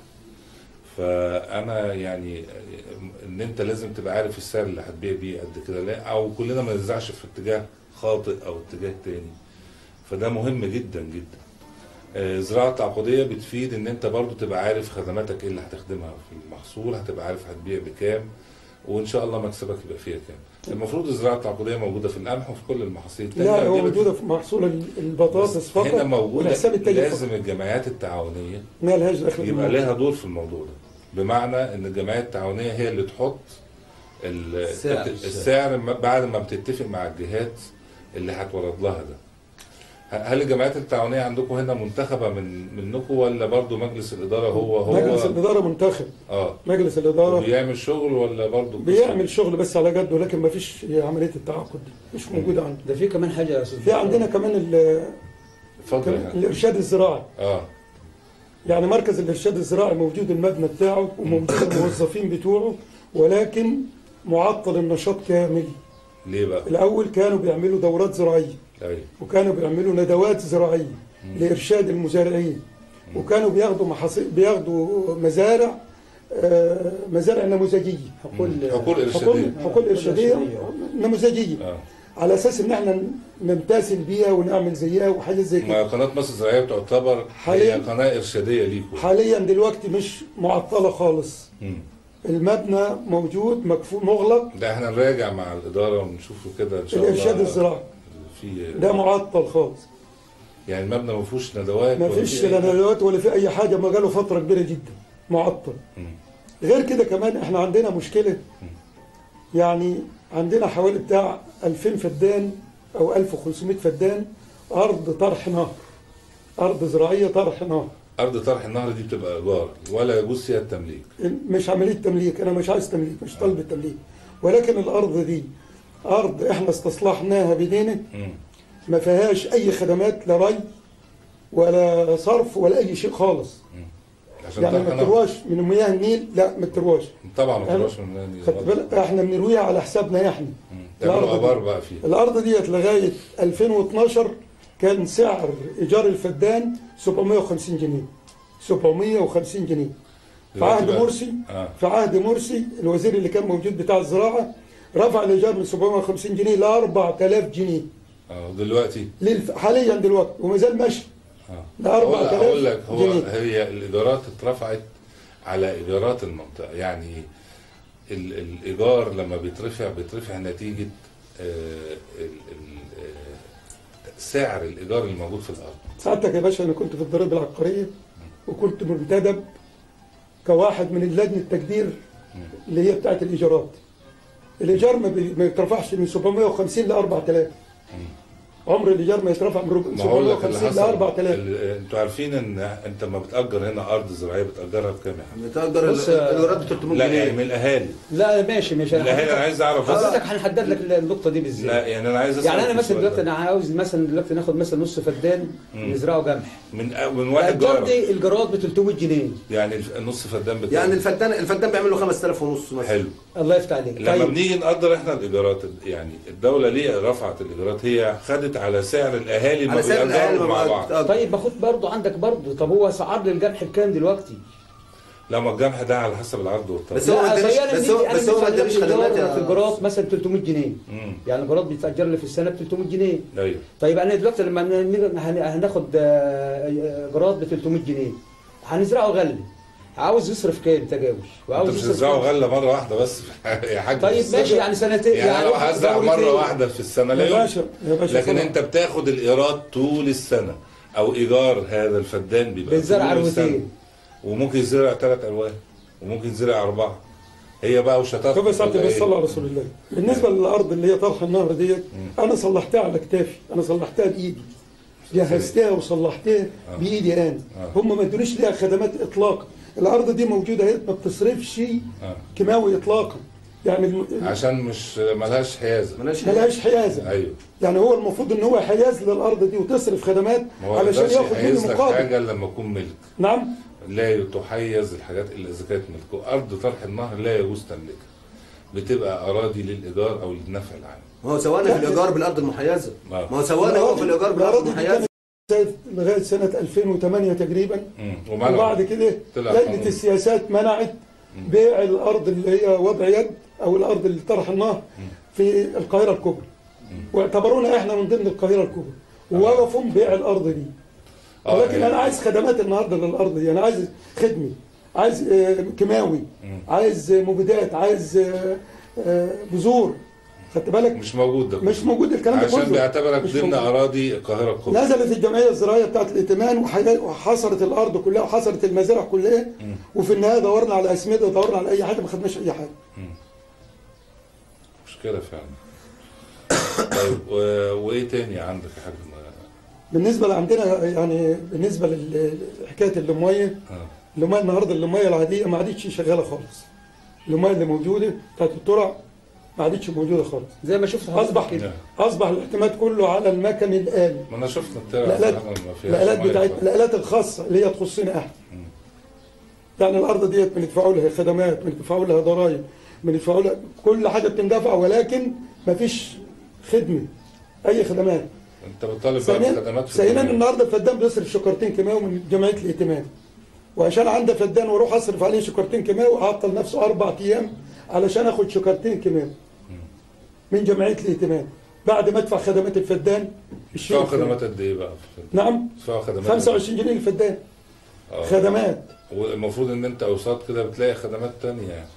فانا يعني ان انت لازم تبقى عارف السعر اللي هتبيع بيه قد كده لا او كلنا ما نزرعش في اتجاه خاطئ او اتجاه تاني فده مهم جدا جدا آه، الزراعه التعاقديه بتفيد ان انت برضو تبقى عارف خدماتك ايه اللي هتخدمها في المحصول هتبقى عارف هتبيع بكام وان شاء الله مكسبك يبقى فيها كام المفروض الزراعه التعاقديه موجوده في القمح وفي كل المحاصيل التانية لا هو دي بت- موجوده في محصول ال- البطاطس بس فقط هنا موجوده والحساب التاجر لازم فقط الجمعيات التعاونيه ما لهاش دخل يبقى بالموضوع. لها دور في الموضوع ده بمعنى ان الجمعيه التعاونيه هي اللي تحط ال- السعر. السعر م- بعد ما بتتفق مع الجهات اللي هتورد لها ده ه- هل الجمعيات التعاونيه عندكم هنا منتخبه من منكم ولا برضو مجلس الاداره هو هو مجلس الاداره منتخب اه مجلس الاداره بيعمل شغل ولا برضو بيعمل شغل بس على جد ولكن ما فيش عمليه التعاقد دي مش موجوده عندنا ده في كمان حاجه يا استاذ في عندنا كمان ال- اتفضل كمان يعني. الارشاد الزراعي اه يعني مركز الارشاد الزراعي موجود المبنى بتاعه وموجود الموظفين بتوعه ولكن معطل النشاط كامل ليه بقى؟ الاول كانوا بيعملوا دورات زراعيه ايوه وكانوا بيعملوا ندوات زراعيه لارشاد المزارعين وكانوا بياخدوا محاصيل بياخدوا مزارع آه، مزارع نموذجيه حقول حقول إرشادية. حقول حقول ارشاديه إرشادية. نموذجيه اه على اساس ان احنا نمتثل بيها ونعمل زيها وحاجات زي ما كده قناه مصر الزراعيه تعتبر هي حاليا- قناه ارشاديه ليكم حاليا دلوقتي مش معطله خالص مم. المبنى موجود مكفول مغلق ده احنا نراجع مع الاداره ونشوفه كده ان شاء الله الارشاد الزراعي في ده معطل خالص يعني المبنى ما فيهوش ندوات ما ولا فيش في أي لا حاجة؟ ندوات ولا في اي حاجه ما له فتره كبيره جدا معطل مم. غير كده كمان احنا عندنا مشكله يعني عندنا حوالي بتاع 2000 فدان او 1500 فدان ارض طرح نهر ارض زراعيه طرح نهر ارض طرح النهر دي بتبقى ايجار ولا يجوز فيها التمليك مش عمليه تمليك انا مش عايز تمليك مش طالب التمليك ولكن الارض دي ارض احنا استصلحناها بايدينا مم. ما فيهاش اي خدمات لا ري ولا صرف ولا اي شيء خالص عشان يعني طرح ما النهر ترواش من مياه النيل لا ما ترواش طبعا ما أنا- تروحش من النادي خدت بالك احنا بنرويها على حسابنا احنا مم. تعملوا الأرض دي. ابار بقى فيها الارض ديت لغايه 2012 كان سعر ايجار الفدان 750 جنيه 750 جنيه في دلوقتي عهد بقى- مرسي اه في عهد مرسي الوزير اللي كان موجود بتاع الزراعه رفع الايجار من 750 جنيه ل 4000 جنيه اه دلوقتي للف... حاليا دلوقتي وما زال ماشي اه ل اقول 4000 أقول لك هو جنيه هي الايجارات اترفعت على ايجارات المنطقه يعني ال- الايجار لما بيترفع بيترفع نتيجه آه، ال- ال- آه، سعر الايجار اللي موجود في الارض سعادتك يا باشا انا كنت في الضريبه العقاريه وكنت منتدب كواحد من اللجنه التقدير اللي هي بتاعت الايجارات الايجار ما, بي... ما يترفعش من 750 ل 4000 عمر الايجار ما يترفع من ربع- ما هقول لك اللي 750 ل حصل 4000 ال- انتوا عارفين ان انت لما بتاجر هنا ارض زراعيه بتاجرها بكام يا حمد؟ بتقدر بص، الايجارات ب 300 لا يعني جنيه من الاهالي لا ماشي ماشي الاهالي انا عايز اعرف بس حضرتك هنحدد لك النقطه دي بالذات لا يعني انا عايز يعني انا أسألك مثلا السؤال دلوقتي ده. انا عاوز مثلا دلوقتي ناخد مثلا نص فدان مم. نزرعه قمح من من واحد الايجار جارك دي الجراد ب 300 جنيه يعني الف- النص فدان بتاع يعني الفدان الفدان بيعمل له 5000 ونص مثلا حلو الله يفتح عليك لما طيب بنيجي نقدر احنا الايجارات يعني الدوله ليه رفعت الايجارات هي خدت على سعر الاهالي ما على سعر الاهالي بيأجروا مع ما بعض بعض طيب باخد برضه عندك برضه طب هو اسعار للقمح بكام دلوقتي؟ لما الجمح ده على حسب العرض والطلب بس هو ما ادانيش- أصل أنا بس هو- بيجي- أنا بس هو ما بيدفع ادانيش لك خدمات إيجار يا في الجراد مثلا 300 جنيه مم. يعني الجراد بيتأجر لي في السنه ب 300 جنيه ايوه طيب انا دلوقتي لما ن- هن- هناخد آه، جراد ب 300 جنيه هنزرعه غله عاوز يصرف كام تجاوز انت وعاوز مش يصرف هتزرعه كام؟ غله مره واحده بس يا حاج طيب بس. ماشي يعني سنتين يعني لو واحد هزرع دورتين. مره واحده في السنه لا يا يمكن. باشا يا باشا لكن طبعاً. انت بتاخد الايراد طول السنه او ايجار هذا الفدان بيبقى بيتزرع طول السنة. عروتين. وممكن يزرع ثلاث الوان وممكن يزرع اربعه هي بقى وشطات طب يا سعادة بس صلى على رسول الله بالنسبه للارض اللي هي طرح النهر ديت انا صلحتها على كتافي انا صلحتها بايدي جهزتها وصلحتها بايدي انا آه. هم ما ادونيش ليها خدمات اطلاقا الارض دي موجوده اهي ما بتصرفش آه. كيماوي اطلاقا يعني الم- عشان مش ملهاش حيازه ملاش ملهاش حيازه ايوه يعني هو المفروض ان هو حياز للارض دي وتصرف خدمات ما هو علشان علشان ياخد يحيز منه لك مقابل حاجه إلا لما تكون ملك نعم لا تحيز الحاجات الا اذا كانت ملك ارض طرح النهر لا يجوز تملكها بتبقى اراضي للايجار او للنفع العام ما هو سوانا في الايجار بالارض المحيزه آه. ما هو سوانا هو في الايجار بالارض الأراضي دي المحيزه كانت لغايه سنه 2008 تقريبا مم. ومنعوا. وبعد كده طلع لجنه قانون. السياسات منعت بيع الارض اللي هي وضع يد او الارض اللي طرح النهر في القاهره الكبرى واعتبرونا احنا من ضمن القاهره الكبرى ووقفوا بيع الارض دي آه، ولكن هي- انا عايز خدمات النهارده للارض دي انا عايز خدمه عايز آه، كيماوي عايز آه، مبيدات عايز آه، آه، بذور خدت بالك مش موجود ده كله. مش موجود الكلام ده كله عشان بيعتبرك مش ضمن موجود. اراضي القاهره الكبرى نزلت الجمعيه الزراعيه بتاعت الائتمان وحي- وحصرت الارض كلها وحصرت المزارع كلها وفي النهايه دورنا على اسمده ودورنا على اي حاجه ما خدناش اي حاجه مشكله فعلا طيب و... وايه تاني عندك يا حاج ما- بالنسبه لعندنا يعني بالنسبه لل- لحكايه اللميه آه. اللميه النهارده اللميه العاديه ما عادتش شغاله خالص اللميه اللي موجوده بتاعت الترع ما عادتش موجوده خالص زي ما شفت حضرتك اصبح كده. اصبح الاعتماد كله على المكن الالي ما انا شفنا الترع الالات صراحة ما فيهاش الالات مية بتاعت خالص. الالات الخاصه اللي هي تخصنا احنا يعني الارض ديت بندفعوا لها خدمات بندفعوا لها ضرائب بندفعوا لها كل حاجه بتندفع ولكن ما فيش خدمه اي خدمات انت بتطالب بقى ثانيا بخدمات في ثانيا الجمعية. النهارده الفدان بيصرف شكرتين كيماوي من جمعيه الائتمان وعشان عندي فدان واروح اصرف عليه شكرتين كيماوي اعطل نفسه اربع ايام علشان اخد شكرتين كيماوي من جمعيه الائتمان بعد ما ادفع خدمات الفدان تدفعوا الشيء خدمات قد ايه بقى في الفندق؟ نعم تدفعوا خدمات 25 جنيه الفدان آه. خدمات والمفروض ان انت اوساط كده بتلاقي خدمات تانية يعني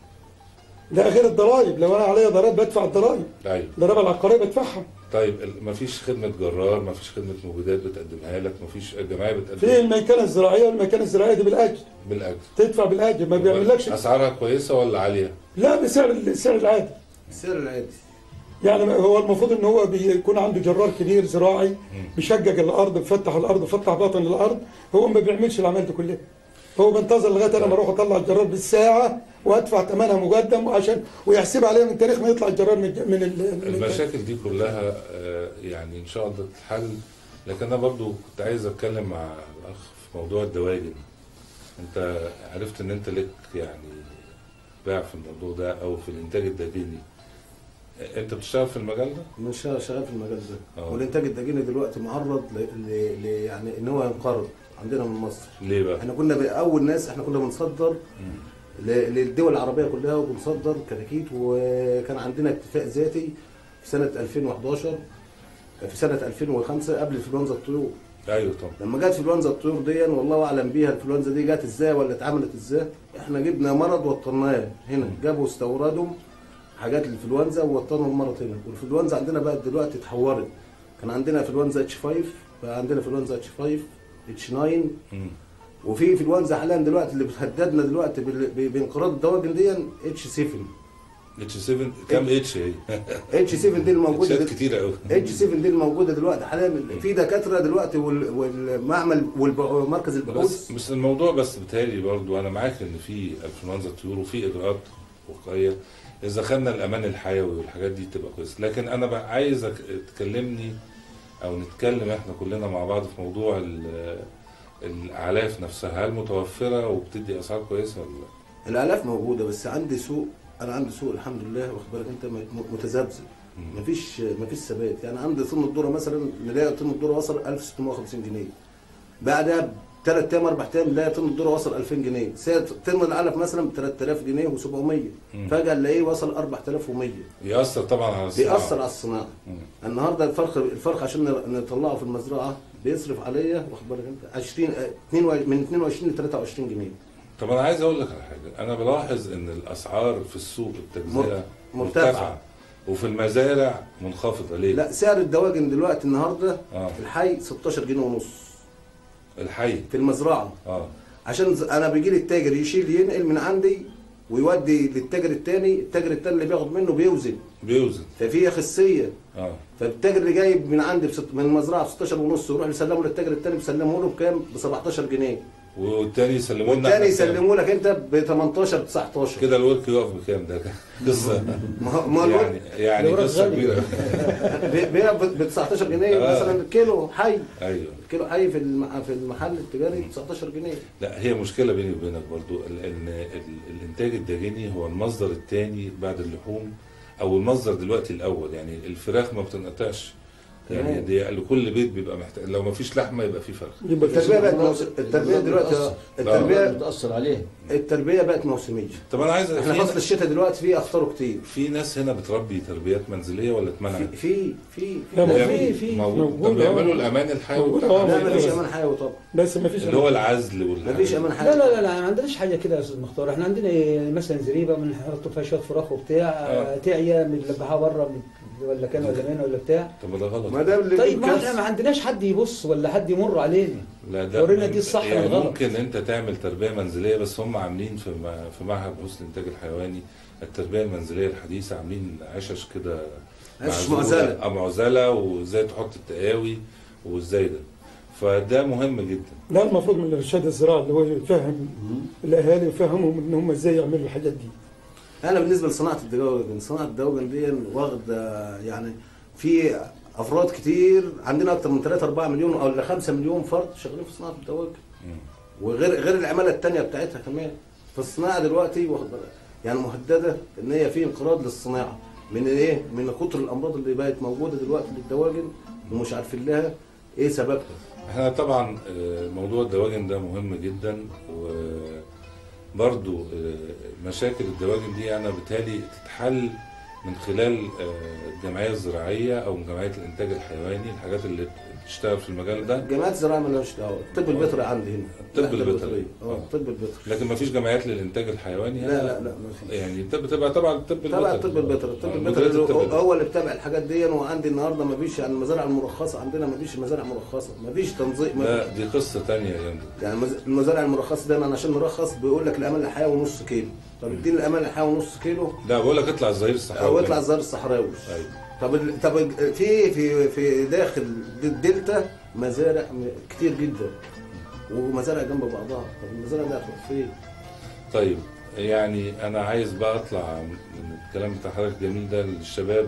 ده غير الضرائب لو انا عليا ضرائب بدفع الضرائب ايوه الضرائب العقاريه بدفعها طيب ال- مفيش خدمة جرار مفيش خدمة مبيدات بتقدمها لك مفيش الجمعية في بتقدم الميكنه الزراعيه والميكنه الزراعيه دي بالاجر بالاجر تدفع بالاجر ما بيعملكش اسعارها كويسة ولا عالية؟ لا بسعر السعر العادي السعر العادي يعني هو المفروض ان هو بيكون عنده جرار كبير زراعي بيشجج الارض بيفتح الارض بيفتح باطن الارض هو ما بيعملش العمليه دي كلها هو بينتظر لغايه انا ما اروح اطلع الجرار بالساعه وادفع ثمنها مقدم عشان ويحسب عليها من تاريخ ما يطلع الجرار من الج- من ال- من الج- المشاكل دي كلها آه، يعني ان شاء الله تتحل لكن انا برضو كنت عايز اتكلم مع الاخ في موضوع الدواجن انت عرفت ان انت لك يعني باع في الموضوع ده او في الانتاج الداجيني انت بتشتغل في المجال ده؟ مش شغال في المجال ده آه. والانتاج الداجيني دلوقتي معرض ل... ل... ل... يعني ان هو ينقرض عندنا من مصر ليه بقى؟ احنا كنا ب- اول ناس احنا كنا بنصدر ل... للدول العربيه كلها وبنصدر كتاكيت وكان عندنا اكتفاء ذاتي في سنه 2011 في سنه 2005 قبل انفلونزا الطيور ايوه طبعا لما جت انفلونزا الطيور دي والله اعلم بيها الانفلونزا دي جت ازاي ولا اتعملت ازاي احنا جبنا مرض وطناه هنا جابوا استوردوا حاجات الانفلونزا ووطنوا المرض هنا والانفلونزا عندنا بقت دلوقتي اتحورت كان عندنا انفلونزا اتش 5 بقى عندنا انفلونزا اتش 5 اتش 9 مم. وفي انفلونزا حاليا دلوقتي اللي بتهددنا دلوقتي بال- ب- بانقراض الدواجن دي اتش 7 اتش 7 كام اتش هي؟ اتش 7 دي الموجوده اتشات دل- كتيرة قوي اتش 7 دي الموجوده دلوقتي حاليا في دكاتره دلوقتي وال- والمعمل ومركز البحوث بس بس الموضوع بس بتهيألي برضو انا معاك ان في انفلونزا الطيور وفي اجراءات وقائيه اذا خدنا الامان الحيوي والحاجات دي تبقى كويسه لكن انا بقى عايزك تكلمني او نتكلم احنا كلنا مع بعض في موضوع ال- الاعلاف نفسها هل متوفره وبتدي اسعار كويسه ولا لا؟ الالاف موجوده بس عندي سوق انا عندي سوق الحمد لله واخد بالك انت م- متذبذب مفيش مفيش ثبات يعني عندي طن الذره مثلا نلاقي طن الذره وصل 1650 جنيه بعدها ثلاث ايام اربع ايام نلاقي طن الذره وصل 2000 جنيه سعر طن العلف مثلا ب 3000 جنيه و700 فجاه نلاقيه وصل 4100 يأثر طبعا على الصناعه بيأثر على الصناعه مم. النهارده الفرخ الفرخ عشان نطلعه في المزرعه بيصرف عليا واخد بالك انت 20 آه، 22 من 22 ل 23 جنيه طب انا عايز اقول لك على حاجه انا بلاحظ ان الاسعار في السوق التجزئه مر- مرتفعة. مرتفعه وفي المزارع منخفضه ليه؟ لا سعر الدواجن دلوقتي النهارده اه الحي 16 جنيه ونص الحي في المزرعه اه عشان ز- انا بيجي لي التاجر يشيل ينقل من عندي ويودي للتاجر الثاني التاجر الثاني اللي بياخد منه بيوزن بيوزن ففي خسيه اه فالتاجر اللي جايب من عندي بست من المزرعه ب 16 ونص يروح يسلمه للتاجر الثاني بيسلمه له بكام؟ ب 17 جنيه والتاني يسلمونا والثاني احنا بكام؟ يسلمه لك انت ب 18 19 كده الورك يقف بكام ده قصه ما هو- ما هو يعني الورك يعني الورك قصه غالي. كبيره بيبيع ب 19 جنيه آه. مثلا الكيلو حي ايوه الكيلو حي في الم- في المحل التجاري ب 19 جنيه لا هي مشكله بيني وبينك برضو ال- ان ال- الانتاج الداجيني هو المصدر الثاني بعد اللحوم او المصدر دلوقتي الاول يعني الفراخ ما بتنقطعش يعني تمام. دي لكل بيت بيبقى محتاج لو ما فيش لحمه يبقى في فرخ يبقى في التربيه بقت الأمراض- موسم التربيه دلوقتي بتأثر. التربيه بتأثر عليه التربيه بقت موسميه طب انا عايز احنا في, فصل الشتاء دلوقتي فيه اخطاره كتير في ناس هنا بتربي تربيات منزليه ولا اتمنعت؟ في في في لا، في- ما بيعمل- في- في- موجود موجود، طب بيعملوا آه. الامان الحيوي موجود، بتاعهم؟ آه، لا مفيش موجود. امان حيوي طبعا بس ما فيش اللي هو العزل والحاجات مفيش دي. امان لا حيوي لا لا لا ما عندناش حاجه كده يا استاذ مختار احنا عندنا مثلا زريبه بنحط فيها شويه فراخ وبتاع آه. تعيا بنلبحها بره من- ولا كان ولا مين ولا بتاع طب ما ده غلط ما ده اللي طيب ما بيكسر. احنا ما عندناش حد يبص ولا حد يمر علينا لا ده ورينا دي الصح يعني والغلط. ممكن انت تعمل تربيه منزليه بس هم عاملين في م- في معهد بحوث الانتاج الحيواني التربيه المنزليه الحديثه عاملين عشش كده عشش معزولة- معزلة. اه معزله وازاي تحط التقاوي وازاي ده فده مهم جدا لا المفروض من الارشاد الزراعي اللي هو يفهم الاهالي ويفهمهم ان هم ازاي يعملوا الحاجات دي انا بالنسبه لصناعه الدواجن صناعه الدواجن دي واخده يعني في افراد كتير عندنا اكتر من 3 4 مليون او ل 5 مليون فرد شغالين في صناعه الدواجن وغير غير العماله الثانيه بتاعتها كمان فالصناعه دلوقتي واخد بالك يعني مهدده ان هي في انقراض للصناعه من ايه؟ من كتر الامراض اللي بقت موجوده دلوقتي للدواجن ومش عارفين لها ايه سببها احنا طبعا آه، موضوع الدواجن ده مهم جدا وبرضو آه، مشاكل الدواجن دي انا بالتالي تتحل من خلال آه، الجمعيه الزراعيه او جمعيه الانتاج الحيواني الحاجات اللي بتشتغل في المجال ده جامعات الزراعه مالهاش دعوه الطب البيطري عندي هنا الطب الوحدة البيطري. البيطرية. اه آه. الطب البيطري لكن ما فيش جمعيات للانتاج الحيواني لا لا لا ما فيش يعني بتبقى بتبقى طبعا الطب البيطري تبع الطب البيطري الطب آه، البيطري مديرية الطب هو- البيطري. هو اللي بتابع الحاجات دي وعندي النهارده ما فيش يعني المزارع المرخصه عندنا ما فيش مزارع مرخصه ما فيش تنظيم ما لا دي قصه تانية يا جماعه يعني المز- المزارع المرخصه دايما عشان نرخص بيقول لك الامان الحيوي ونص كيلو طب اديني الامان الحيوي ونص كيلو لا بقول لك اطلع الظهير الصحراوي او اطلع الزهر الصحراوي ايوه طب ال- طب ال- في في في داخل الدلتا مزارع م- كتير جدا ومزارع جنب بعضها طب المزارع دي هتروح فين؟ طيب يعني انا عايز بقى اطلع من الكلام بتاع حضرتك الجميل ده للشباب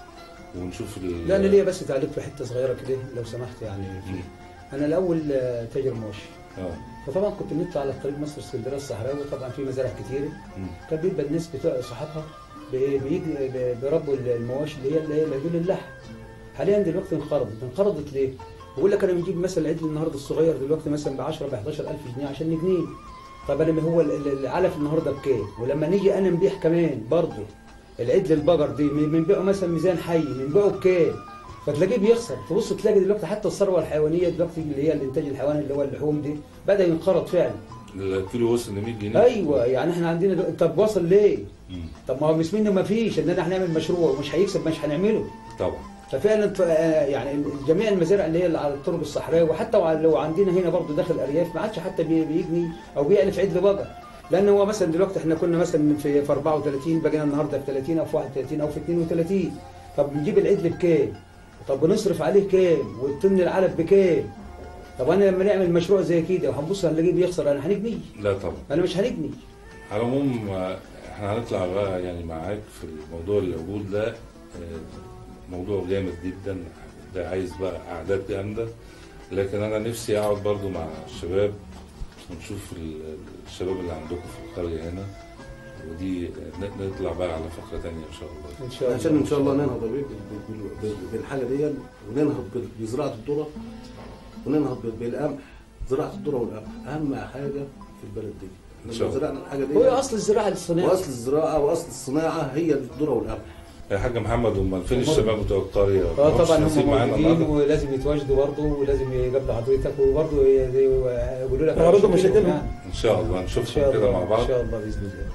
ونشوف ال... لا انا ليا بس تعليق في حته صغيره كده لو سمحت يعني فيه. انا الاول آه، تاجر مواشي اه فطبعا كنت بنطلع على طريق مصر اسكندريه الصحراوي طبعا في مزارع كتيره مم. كان بيبقى الناس بتوع صحابها بي- بيجي ب- بيربوا المواشي اللي هي اللي هي مجال اللحم حاليا دلوقتي انقرضت انقرضت ليه؟ بقول لك انا بنجيب مثلا العجل النهارده الصغير دلوقتي مثلا ب 10 ب 11000 جنيه عشان نجنيه طب انا هو ال- ال- العلف النهارده بكام؟ ولما نيجي انا نبيع كمان برضه العجل البقر دي من- بنبيعه مثلا ميزان حي بنبيعه بكام؟ فتلاقيه بيخسر تبص تلاقي دلوقتي حتى الثروه الحيوانيه دلوقتي اللي هي الانتاج الحيواني اللي هو اللحوم دي بدا ينقرض فعلا الكيلو وصل ل 100 جنيه ايوه يعني احنا عندنا دل- طب وصل ليه؟ مم. طب ما هو مش منه ما فيش ان احنا هنعمل مشروع ومش هيكسب مش هنعمله طبعا ففعلا ف- آه يعني جميع المزارع اللي هي على الطرق الصحراوي وحتى وع- لو عندنا هنا برضه داخل الارياف ما عادش حتى بي- بيجني او بيعلف عدل بقر لان هو مثلا دلوقتي احنا كنا مثلا في في 34 بقينا النهارده في 30 او في 31 او في 32 طب بنجيب العدل بكام؟ طب بنصرف عليه كام؟ والطن العلف بكام؟ طب انا لما نعمل مشروع زي كده وهنبص هنلاقيه بيخسر انا هنجنيه لا طبعا انا مش هنجني على العموم آه، احنا هنطلع بقى يعني معاك في الموضوع العجول ده آه، موضوع جامد جدا ده عايز بقى اعداد جامده لكن انا نفسي اقعد برضو مع الشباب ونشوف ال- الشباب اللي عندكم في القريه هنا ودي ن- نطلع بقى على فقره تانية ان شاء الله ان شاء الله عشان ان شاء الله ننهض بال- بال- بال- بالحاجه دي وننهض بال- بزراعه الذره وننهض بال- بالقمح زراعه الذره والقمح اهم حاجه في البلد دي إن شاء لما الله. زرعنا الحاجه دي هو اصل الزراعه الصناعيه واصل الزراعه واصل الصناعه هي الذره والقمح يا حاج محمد امال فين الشباب بتوع القريه؟ اه ما طبعا هوش نصيب هم معانا موجودين النهارده ولازم يتواجدوا برضه ولازم يقابلوا حضرتك وبرضه ي- يقولوا لك يعرضوا على مشاكلهم. يعني. ان شاء الله ان نشوفهم شاء كده الله مع بعض ان شاء الله باذن الله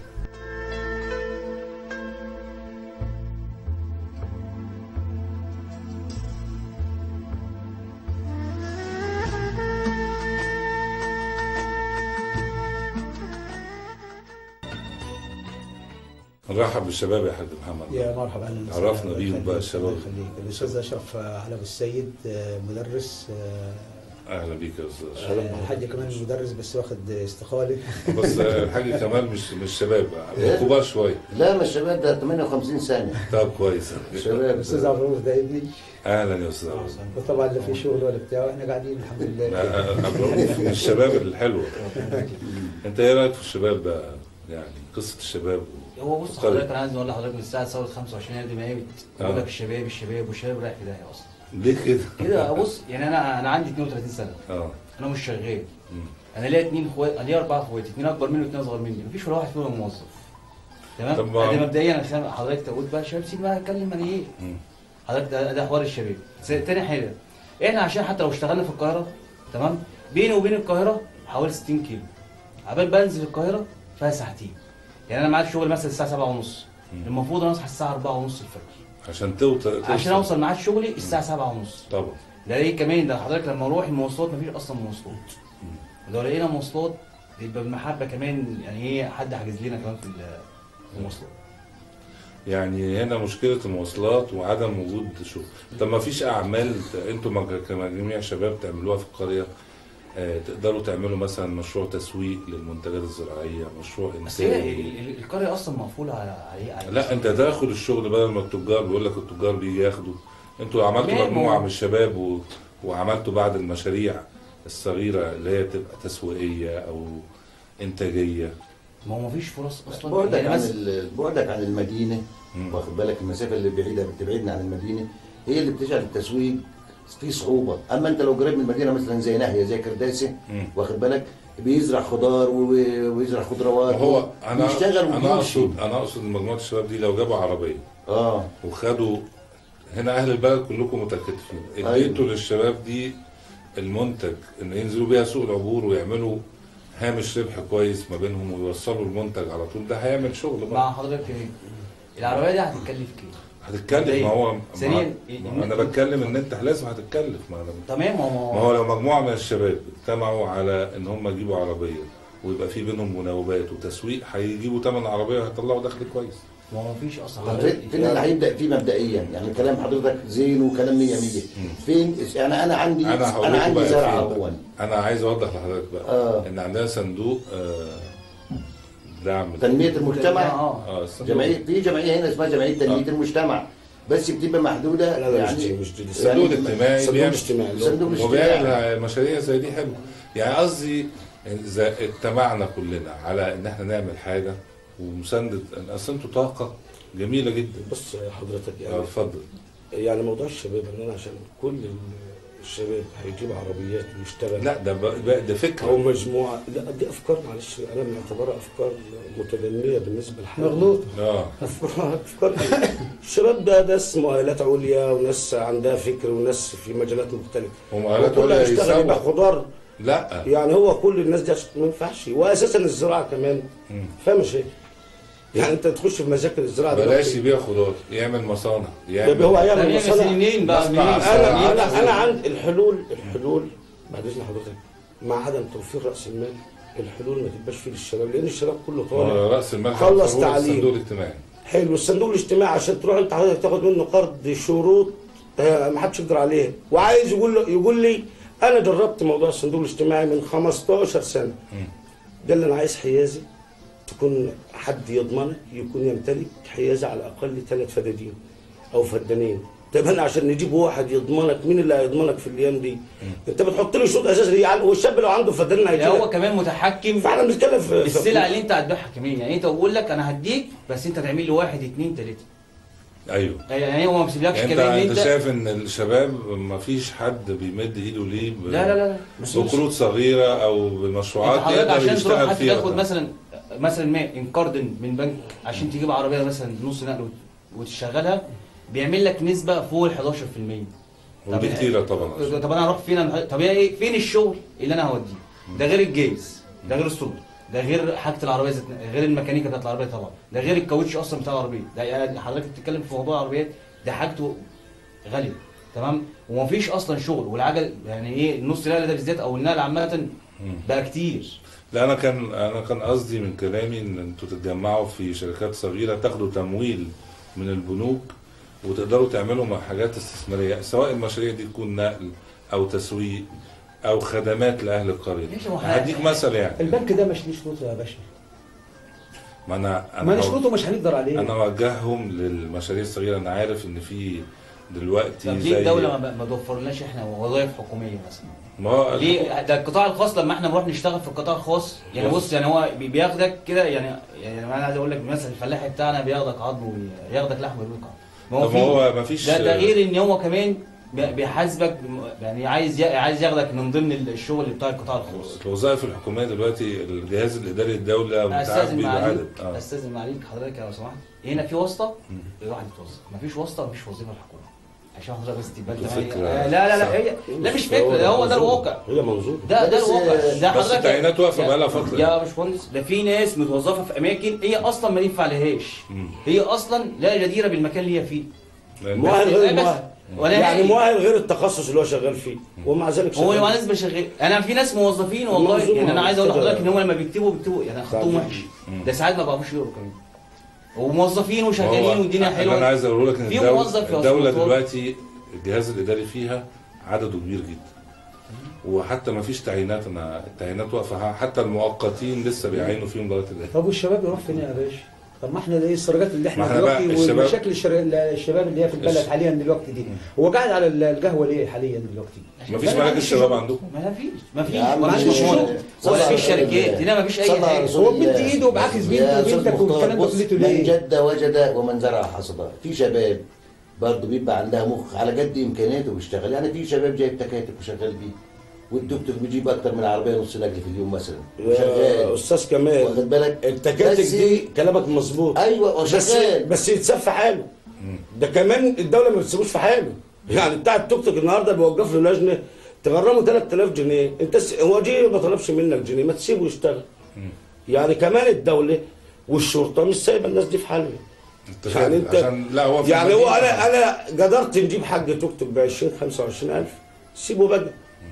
نرحب بالشباب يا حاج محمد يا مرحبا اهلا وسهلا. عرفنا بيهم الله بقى يخليك، الشباب. الله يخليك الاستاذ اشرف علب السيد آه، مدرس آه، اهلا بيك يا استاذ آه، الحاج كمان مدرس بس واخد استقاله بس الحاج كمال مش مش شباب كبار شويه لا ما الشباب ده 58 سنه طب كويس شباب الاستاذ عبد الرؤوف ده ابني اهلا يا استاذ عبد وطبعا لا في شغل ولا بتاع واحنا قاعدين الحمد لله عبد الرؤوف من الشباب الحلوه انت ايه رايك في الشباب بقى يعني قصه الشباب هو بص طيب. حضرتك انا عايز اقول لحضرتك من الساعه ثوره 25 يناير دي ما قامت آه. بقول لك الشباب الشباب والشباب رايح في داهيه اصلا ليه كده؟ كده بص يعني انا انا عندي 32 سنه اه انا مش شغال مم. انا ليا اثنين اخوات أنا ليا اربع اخوات اثنين اكبر مني واثنين اصغر مني مفيش ولا واحد فيهم موظف طب تمام ما- ادي مبدئيا انا خام- حضرتك تقول بقى شباب سيب بقى اتكلم عن ايه مم. حضرتك ده, ده حوار الشباب س- تاني حاجه احنا عشان حتى لو اشتغلنا في القاهره تمام بيني وبين القاهره حوالي 60 كيلو عبال بنزل القاهره فيها ساعتين يعني انا معايا الشغل مثلا الساعه 7 ونص مم. المفروض انا اصحى الساعه 4 ونص الفجر عشان توصل عشان اوصل ميعاد شغلي الساعه 7 ونص طبعا ده ايه كمان ده حضرتك لما اروح المواصلات مفيش اصلا مواصلات لو لقينا مواصلات يبقى بالمحبه كمان يعني ايه حد حاجز لنا كمان في ال- في المواصلات يعني هنا مشكله المواصلات وعدم وجود شغل طب ما فيش اعمال ت- انتوا مج- كمجميع شباب تعملوها في القريه آه، تقدروا تعملوا مثلا مشروع تسويق للمنتجات الزراعيه مشروع بس هي انتاجي ال- ال- القريه اصلا مقفوله على عليه على لا انت تاخد الشغل بدل ما التجار بيقول لك التجار بيجي ياخدوا انتوا عملتوا تمام، مجموعه هو- من الشباب و... وعملتوا بعض المشاريع الصغيره اللي هي تبقى تسويقيه او انتاجيه ما هو مفيش فرص اصلا بعدك يعني عن بس ال- بعدك عن المدينه مم. واخد بالك المسافه اللي بعيده بتبعدنا عن المدينه هي اللي بتجعل التسويق في صعوبه اما انت لو قريب من المدينه مثلا زي ناهيه زي كرداسه واخد بالك بيزرع خضار و- ويزرع خضروات هو انا بيشتغل انا وبيمشي اقصد انا اقصد ان مجموعه الشباب دي لو جابوا عربيه اه وخدوا هنا اهل البلد كلكم متكاتفين أيوة. اديتوا للشباب دي المنتج ان ينزلوا بيها سوق العبور ويعملوا هامش ربح كويس ما بينهم ويوصلوا المنتج على طول ده هيعمل شغل مع بقى. حضرتك ايه؟ العربيه دي هتتكلف كام؟ هتتكلف ما هو ثانيا ما انا بتكلم ان انت لازم هتتكلف ما انا تمام ما ما هو لو مجموعه من الشباب اجتمعوا على ان هم يجيبوا عربيه ويبقى في بينهم مناوبات وتسويق هيجيبوا ثمن عربيه وهيطلعوا دخل كويس ما هو مفيش اصلا طب فين فين اللي هيبدا فيه مبدئيا يعني كلام حضرتك زين وكلام 100 100 فين يعني انا عندي انا هقول انا لكم عندي بقى زرع فين. اول انا عايز اوضح لحضرتك بقى آه. ان عندنا صندوق آه دعم تنميه المجتمع اه الصندوق. جمعيه في جمعيه هنا اسمها جمعيه تنميه المجتمع بس بتبقى محدوده لا لا مش يعني دي مش دي دي الصندوق الاجتماعي صندوق بيعمل الاجتماعي اللي هو- صندوق الاجتماعي وبيعمل مشاريع زي دي حلوه يعني قصدي اذا اجتمعنا كلنا على ان احنا نعمل حاجه ومسانده اصل انتوا طاقه جميله جدا بص يا حضرتك اه يعني اتفضل يعني موضوع الشباب ان انا عشان كل الشباب هيجيب عربيات ويشتغل لا ده بقى ده او فكره مجموعه لا دي افكار معلش انا بنعتبرها افكار متدنيه بالنسبه لحالنا مغلوط اه افكار افكار الشباب ده ناس مؤهلات عليا وناس عندها فكر وناس في مجالات مختلفه ومؤهلات وكل عليا هيشتغل يبقى يسوق خضار لا يعني هو كل الناس دي عشان ما ينفعش واساسا الزراعه كمان فيها مشاكل يعني انت تخش في مشاكل الزراعه بلاش دلوقتي. يبيع خضار يعمل مصانع طب يعمل هو طب هيعمل يعمل مصانع سنين بقى مصنع منين؟ عسل. انا انا يعمل انا عند الحلول الحلول بعد اذن حضرتك مع عدم توفير راس المال الحلول ما تبقاش فيه للشباب لان الشباب كله طالع آه، راس المال خلص هو تعليم. الصندوق الاجتماعي حلو الصندوق الاجتماعي عشان تروح انت حضرتك تاخد منه قرض شروط آه، ما حدش يقدر عليها وعايز يقول له يقول لي انا جربت موضوع الصندوق الاجتماعي من 15 سنه قال لي انا عايز حيازه تكون حد يضمنك يكون يمتلك حيازه على الاقل ثلاث فدادين او فدانين طب انا عشان نجيب واحد يضمنك مين اللي هيضمنك في الايام دي؟ انت بتحط لي شروط اساسا يعني والشاب لو عنده فدان لا هيجيبها هو كمان متحكم فاحنا بنتكلم في في- بالسلع اللي انت هتبيعها كمان يعني انت بقول لك انا هديك بس انت تعمل لي واحد اثنين ثلاثه ايوه يعني هو ما بيسيبلكش يعني انت كمان ان انت انت شايف ان الشباب ما فيش حد بيمد ايده ليه ب- لا لا لا لا بقروض صغيره او انت بمشروعات حضرتك يقدر عشان تروح يشتغل حتى فيها تاخد مثلا مثلا ما انقرض من بنك عشان تجيب عربيه مثلا نص نقل وت- وتشغلها بيعمل لك نسبه فوق ال 11% ودي طب- كتيره طبعا طب انا هروح فين أنا- طب هي ايه فين الشغل اللي انا هوديه ده غير الجيز ده غير السولر ده غير حاجه العربيه ذات غير الميكانيكا بتاعت العربيه طبعا ده غير الكاوتش اصلا بتاع العربيه ده يعني حضرتك بتتكلم في موضوع العربيات ده حاجته غاليه تمام ومفيش اصلا شغل والعجل يعني ايه النص نقل ده بالذات او النقل عامه بقى كتير لا انا كان انا كان قصدي من كلامي ان انتوا تتجمعوا في شركات صغيره تاخدوا تمويل من البنوك وتقدروا تعملوا مع حاجات استثماريه سواء المشاريع دي تكون نقل او تسويق او خدمات لاهل القريه ماشي، ما هو هديك مثل يعني البنك ده مش ليه شروط يا باشا ما انا ما انا ليه شروطه مش هنقدر عليه انا اوجههم للمشاريع الصغيره انا عارف ان في دلوقتي طب زي ليه الدوله ما ما توفرلناش احنا وظائف حكوميه مثلا ما هو ليه ده القطاع الخاص لما احنا نروح نشتغل في القطاع الخاص يعني بص يعني هو بي- بياخدك كده يعني يعني انا عايز اقول لك مثلا الفلاح بتاعنا بياخدك عظم وياخدك لحم ويرميك عظم ما طب ما هو ما فيش ده, ده غير ان هو كمان بي- بيحاسبك بم- يعني عايز ي- عايز ياخدك من ضمن الشغل بتاع القطاع الخاص الوظائف الحكوميه دلوقتي الجهاز الاداري الدوله متعب استاذن بيه معاليك بعدد اه استاذن معاليك حضرتك لو سمحت هنا في واسطه الواحد يتوظف مفيش واسطه مفيش وظيفه الحكومه عشان حضرتك بس تبقى دي انت فكرة آه، لا لا لا صح. هي لا مش فكره ده هو ده الواقع هي منظور ده ده بس- الواقع ده بس حضرتك التعيينات واقفه يا- بقالها فتره يا باشمهندس ده في ناس متوظفه في اماكن هي اصلا ما ينفع لهاش هي اصلا لا جديره بالمكان اللي هي فيه لأن مؤهل غير بس- مؤهل ولا يعني هي- مؤهل غير التخصص اللي هو شغال فيه ومع ذلك هو شغال. مع ناس شغال انا في ناس موظفين والله منظومة يعني انا عايز اقول كده. لحضرتك ان هم لما بيكتبوا بيكتبوا يعني خطهم وحش ده ساعات ما بيعرفوش يقروا كمان وموظفين هو وشغالين والدنيا اللي انا حلوه عايز اقول لك ان في الدوله, موظف يا الدولة أستاذ دلوقتي الجهاز الاداري فيها عدده كبير جدا وحتى ما فيش تعيينات انا التعيينات واقفه حتى المؤقتين لسه بيعينوا فيهم لغايه الان طب والشباب يروح فين يا باشا؟ طب ما احنا ده ايه السرقات اللي ما احنا احنا بقى دلوقتي الشباب- والمشاكل الشر... الشباب اللي هي في البلد الش- حاليا دلوقتي دي هو قاعد على القهوه ليه حاليا دلوقتي؟ ما فيش مراكز شباب عندكم ما فيش ما فيش يا عم ما فيش مش- شغل صلى ولا على فيش رسول شركات الله. هنا ما فيش اي صلى على حاجه رسول هو بمد الله. ايده وبعاكس بنته يا أستاذ وبنتك مختار، والكلام ده بص، كلته من ليه؟ جد وجد ومن زرع حصد في شباب برضه بيبقى عندها مخ على قد امكانياته بيشتغل يعني في شباب جايب تكاتك وشغال بيه والتوك توك بيجيب اكتر من عربيه نص نقل في اليوم مثلا يا وشغال استاذ كمال واخد بالك التكاتك بس- دي كلامك مظبوط ايوه بس وشغال بس يتساب في حاله ده كمان الدوله ما بتسيبوش في حاله يعني بتاع التوك توك النهارده بيوقف له لجنه تغرمه 3000 جنيه انت س... هو جه ما طلبش منك جنيه ما تسيبه يشتغل يعني كمان الدوله والشرطه مش سايبه الناس دي في حالها انت يعني انت عشان لا هو في يعني هو المدينة- انا انا قدرت نجيب حاج توك توك ب 20 25000 سيبه بقى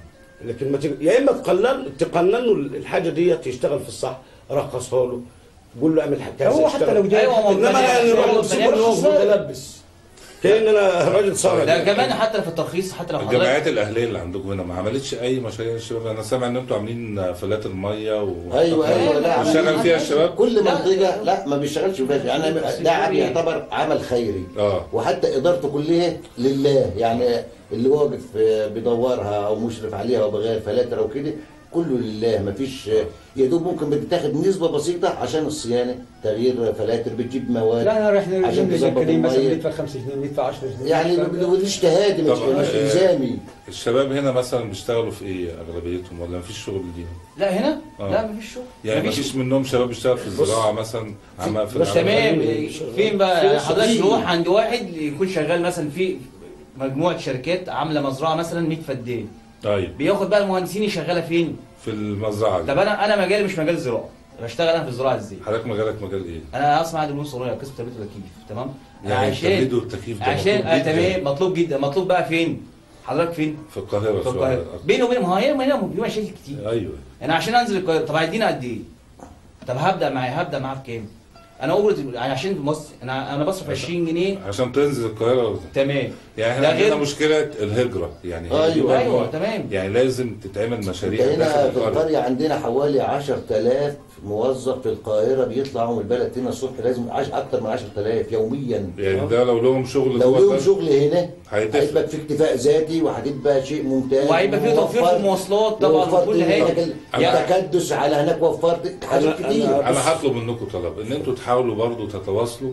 لكن ما تج... يا اما تقنن تقنن له الحاجه ديت يشتغل في الصح رخصها له قول له اعمل كذا هو حتى يشتغل. لو جاي ايوه انما انا مبنية- نروح مبنية نسيبه ان هو بالخصائص. متلبس كان انا راجل صارم ده كمان حتى في الترخيص حتى لو حضرتك الجمعيات الاهليه اللي عندكم هنا ما عملتش اي مشاريع للشباب انا سامع ان انتوا عاملين فلاتر ميه و ايوه ايوه لا وشغل فيها الشباب كل لا. منطقه لا ما بيشتغلش فيها يعني ده يعتبر عمل خيري اه وحتى ادارته كلها لله يعني اللي واقف آه، بيدورها او مشرف عليها او بغير فلاتر او كده كله لله ما فيش يا دوب ممكن بتاخد نسبه بسيطه عشان الصيانه تغيير فلاتر بتجيب مواد لا انا رايح عشان نجيب تظبط مسكرين مثلا المية. ندفع 5 جنيه ندفع 10 جنيه يعني والاجتهادي مش طب، مش آه، الزامي الشباب هنا مثلا بيشتغلوا في ايه اغلبيتهم ولا مفيش شغل ليهم؟ لا هنا آه. لا مفيش شغل يعني مفيش مفيش منهم شباب بيشتغل في الزراعه مثلا عم في بس تمام العمل. فين بقى يعني في حضرتك في- تروح عند واحد يكون شغال مثلا في مجموعه شركات عامله مزرعه مثلا 100 فدان طيب بياخد بقى المهندسين يشغلها فين؟ في المزرعه دي طب انا انا مجالي مش مجال زراعه بشتغل انا في الزراعه ازاي؟ حضرتك مجالك مجال ايه؟ انا اسمع دبلوم صغيره قسم تبريد وتكييف تمام؟ يعني عشان التبريد والتكييف ده عشان مطلوب آه جداً. تمام مطلوب جدا مطلوب بقى فين؟ حضرتك فين؟ في القاهره في شوية القاهره أكتر. بيني وبينهم هي هنا في مشاكل كتير ايوه انا عشان انزل القاهره طب هيدينا قد ايه؟ طب هبدا معايا هبدا معاه بكام؟ انا اجره يعني عشان في مصر انا انا بصرف 20 جنيه عشان تنزل القاهره تمام يعني ده احنا غير- عندنا مشكله الهجره يعني أيوة. دي برضه- ايوه تمام يعني لازم تتعمل انت مشاريع هنا داخل في القريه القرية عندنا حوالي 10000 موظف في القاهرة بيطلعوا من البلد هنا الصبح لازم عش أكتر من 10000 يوميا يعني ده لو لهم شغل لو جوه لهم البلد، شغل هنا هيتفرق. هيبقى في اكتفاء ذاتي وهتبقى شيء ممتاز وهيبقى في توفير في ووفرت- المواصلات طبعا ووفرت وكل حاجه هناك التكدس على هناك وفرت حاجات أنا- كتير أنا- انا هطلب منكم طلب ان انتوا تحاولوا برضو تتواصلوا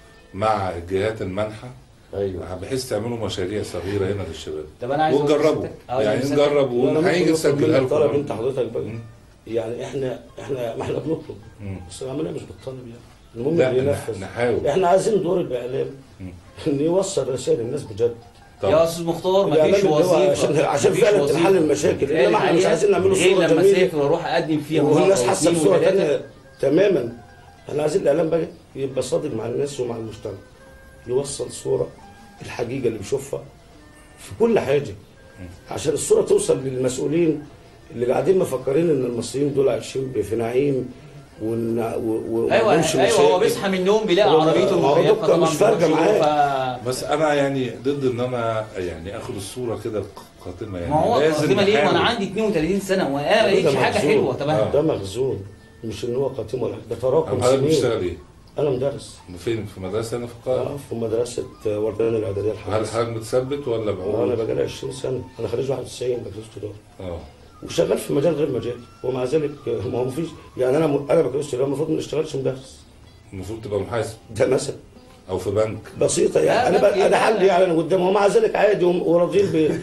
مع الجهات المانحه ايوه بحيث تعملوا مشاريع صغيره هنا للشباب طب انا عايز أقول ونجربوا لحضرتك- آه، يعني يعني نجرب وأنا وهنيجي ممكن أطلب نسجلها منك طلب لكم انت حضرتك بقى مم. يعني احنا احنا ما احنا بنطلب مم. بس العمليه مش بالطلب يعني المهم لا اللي نح- ينفذ نحاول احنا عايزين دور الاعلام مم. ان يوصل رسائل الناس بجد طبعا. يا استاذ مختار الإعلام مفيش اللي هو وظيفه عشان عشان مفيش فعلا وظيفة. تنحل المشاكل بيتقال انما احنا مش عليها عايزين نعمله غير صوره لما جميله اسافر واروح اقدم فيها والناس مرة حاسه واثنين بصوره وثلاثة. ثانيه تماما احنا عايزين الاعلام بقى يبقى صادق مع الناس ومع المجتمع يوصل صوره الحقيقه اللي بيشوفها في كل حاجه عشان الصوره توصل للمسؤولين اللي قاعدين مفكرين ان المصريين دول عايشين في نعيم وان و- و- ايوه ومعهمش ايوه هو مشاكل. بيصحى من النوم بيلاقي هو- عربيته هو المكيفه دكتور طبعا مش فارقة بيروح معاه. شغله، ف- بس انا يعني ضد ان انا يعني اخد الصوره كده قاتمه يعني ما هو لازم قاتمه ليه؟ ما انا نحاول. عندي 32 سنه وانا ما ده لقيتش حاجه مخزون. حلوه طب آه. ده مخزون مش ان هو قاتم ولا حاجة، ده تراكم طب حضرتك سنين بتشتغل ايه؟ انا مدرس فين في مدرسه هنا في القاهره؟ اه في مدرسه وردان الاعداديه هل الحديثه حضرتك متثبت ولا آه، انا بعقود؟ بقالي 20 سنه انا خريج 91 بكالوريوس تجاره اه وشغال في مجال غير مجالي ومع ذلك آه، ما هو مفيش يعني انا م- انا بكالوريوس تجاره المفروض ما اشتغلش مدرس المفروض تبقى محاسب ده مثلا او في بنك بسيطه لا، يعني انا لا، بقى انا لا. حل يعني انا قدامه ومع ذلك عادي وم- وراضيين ب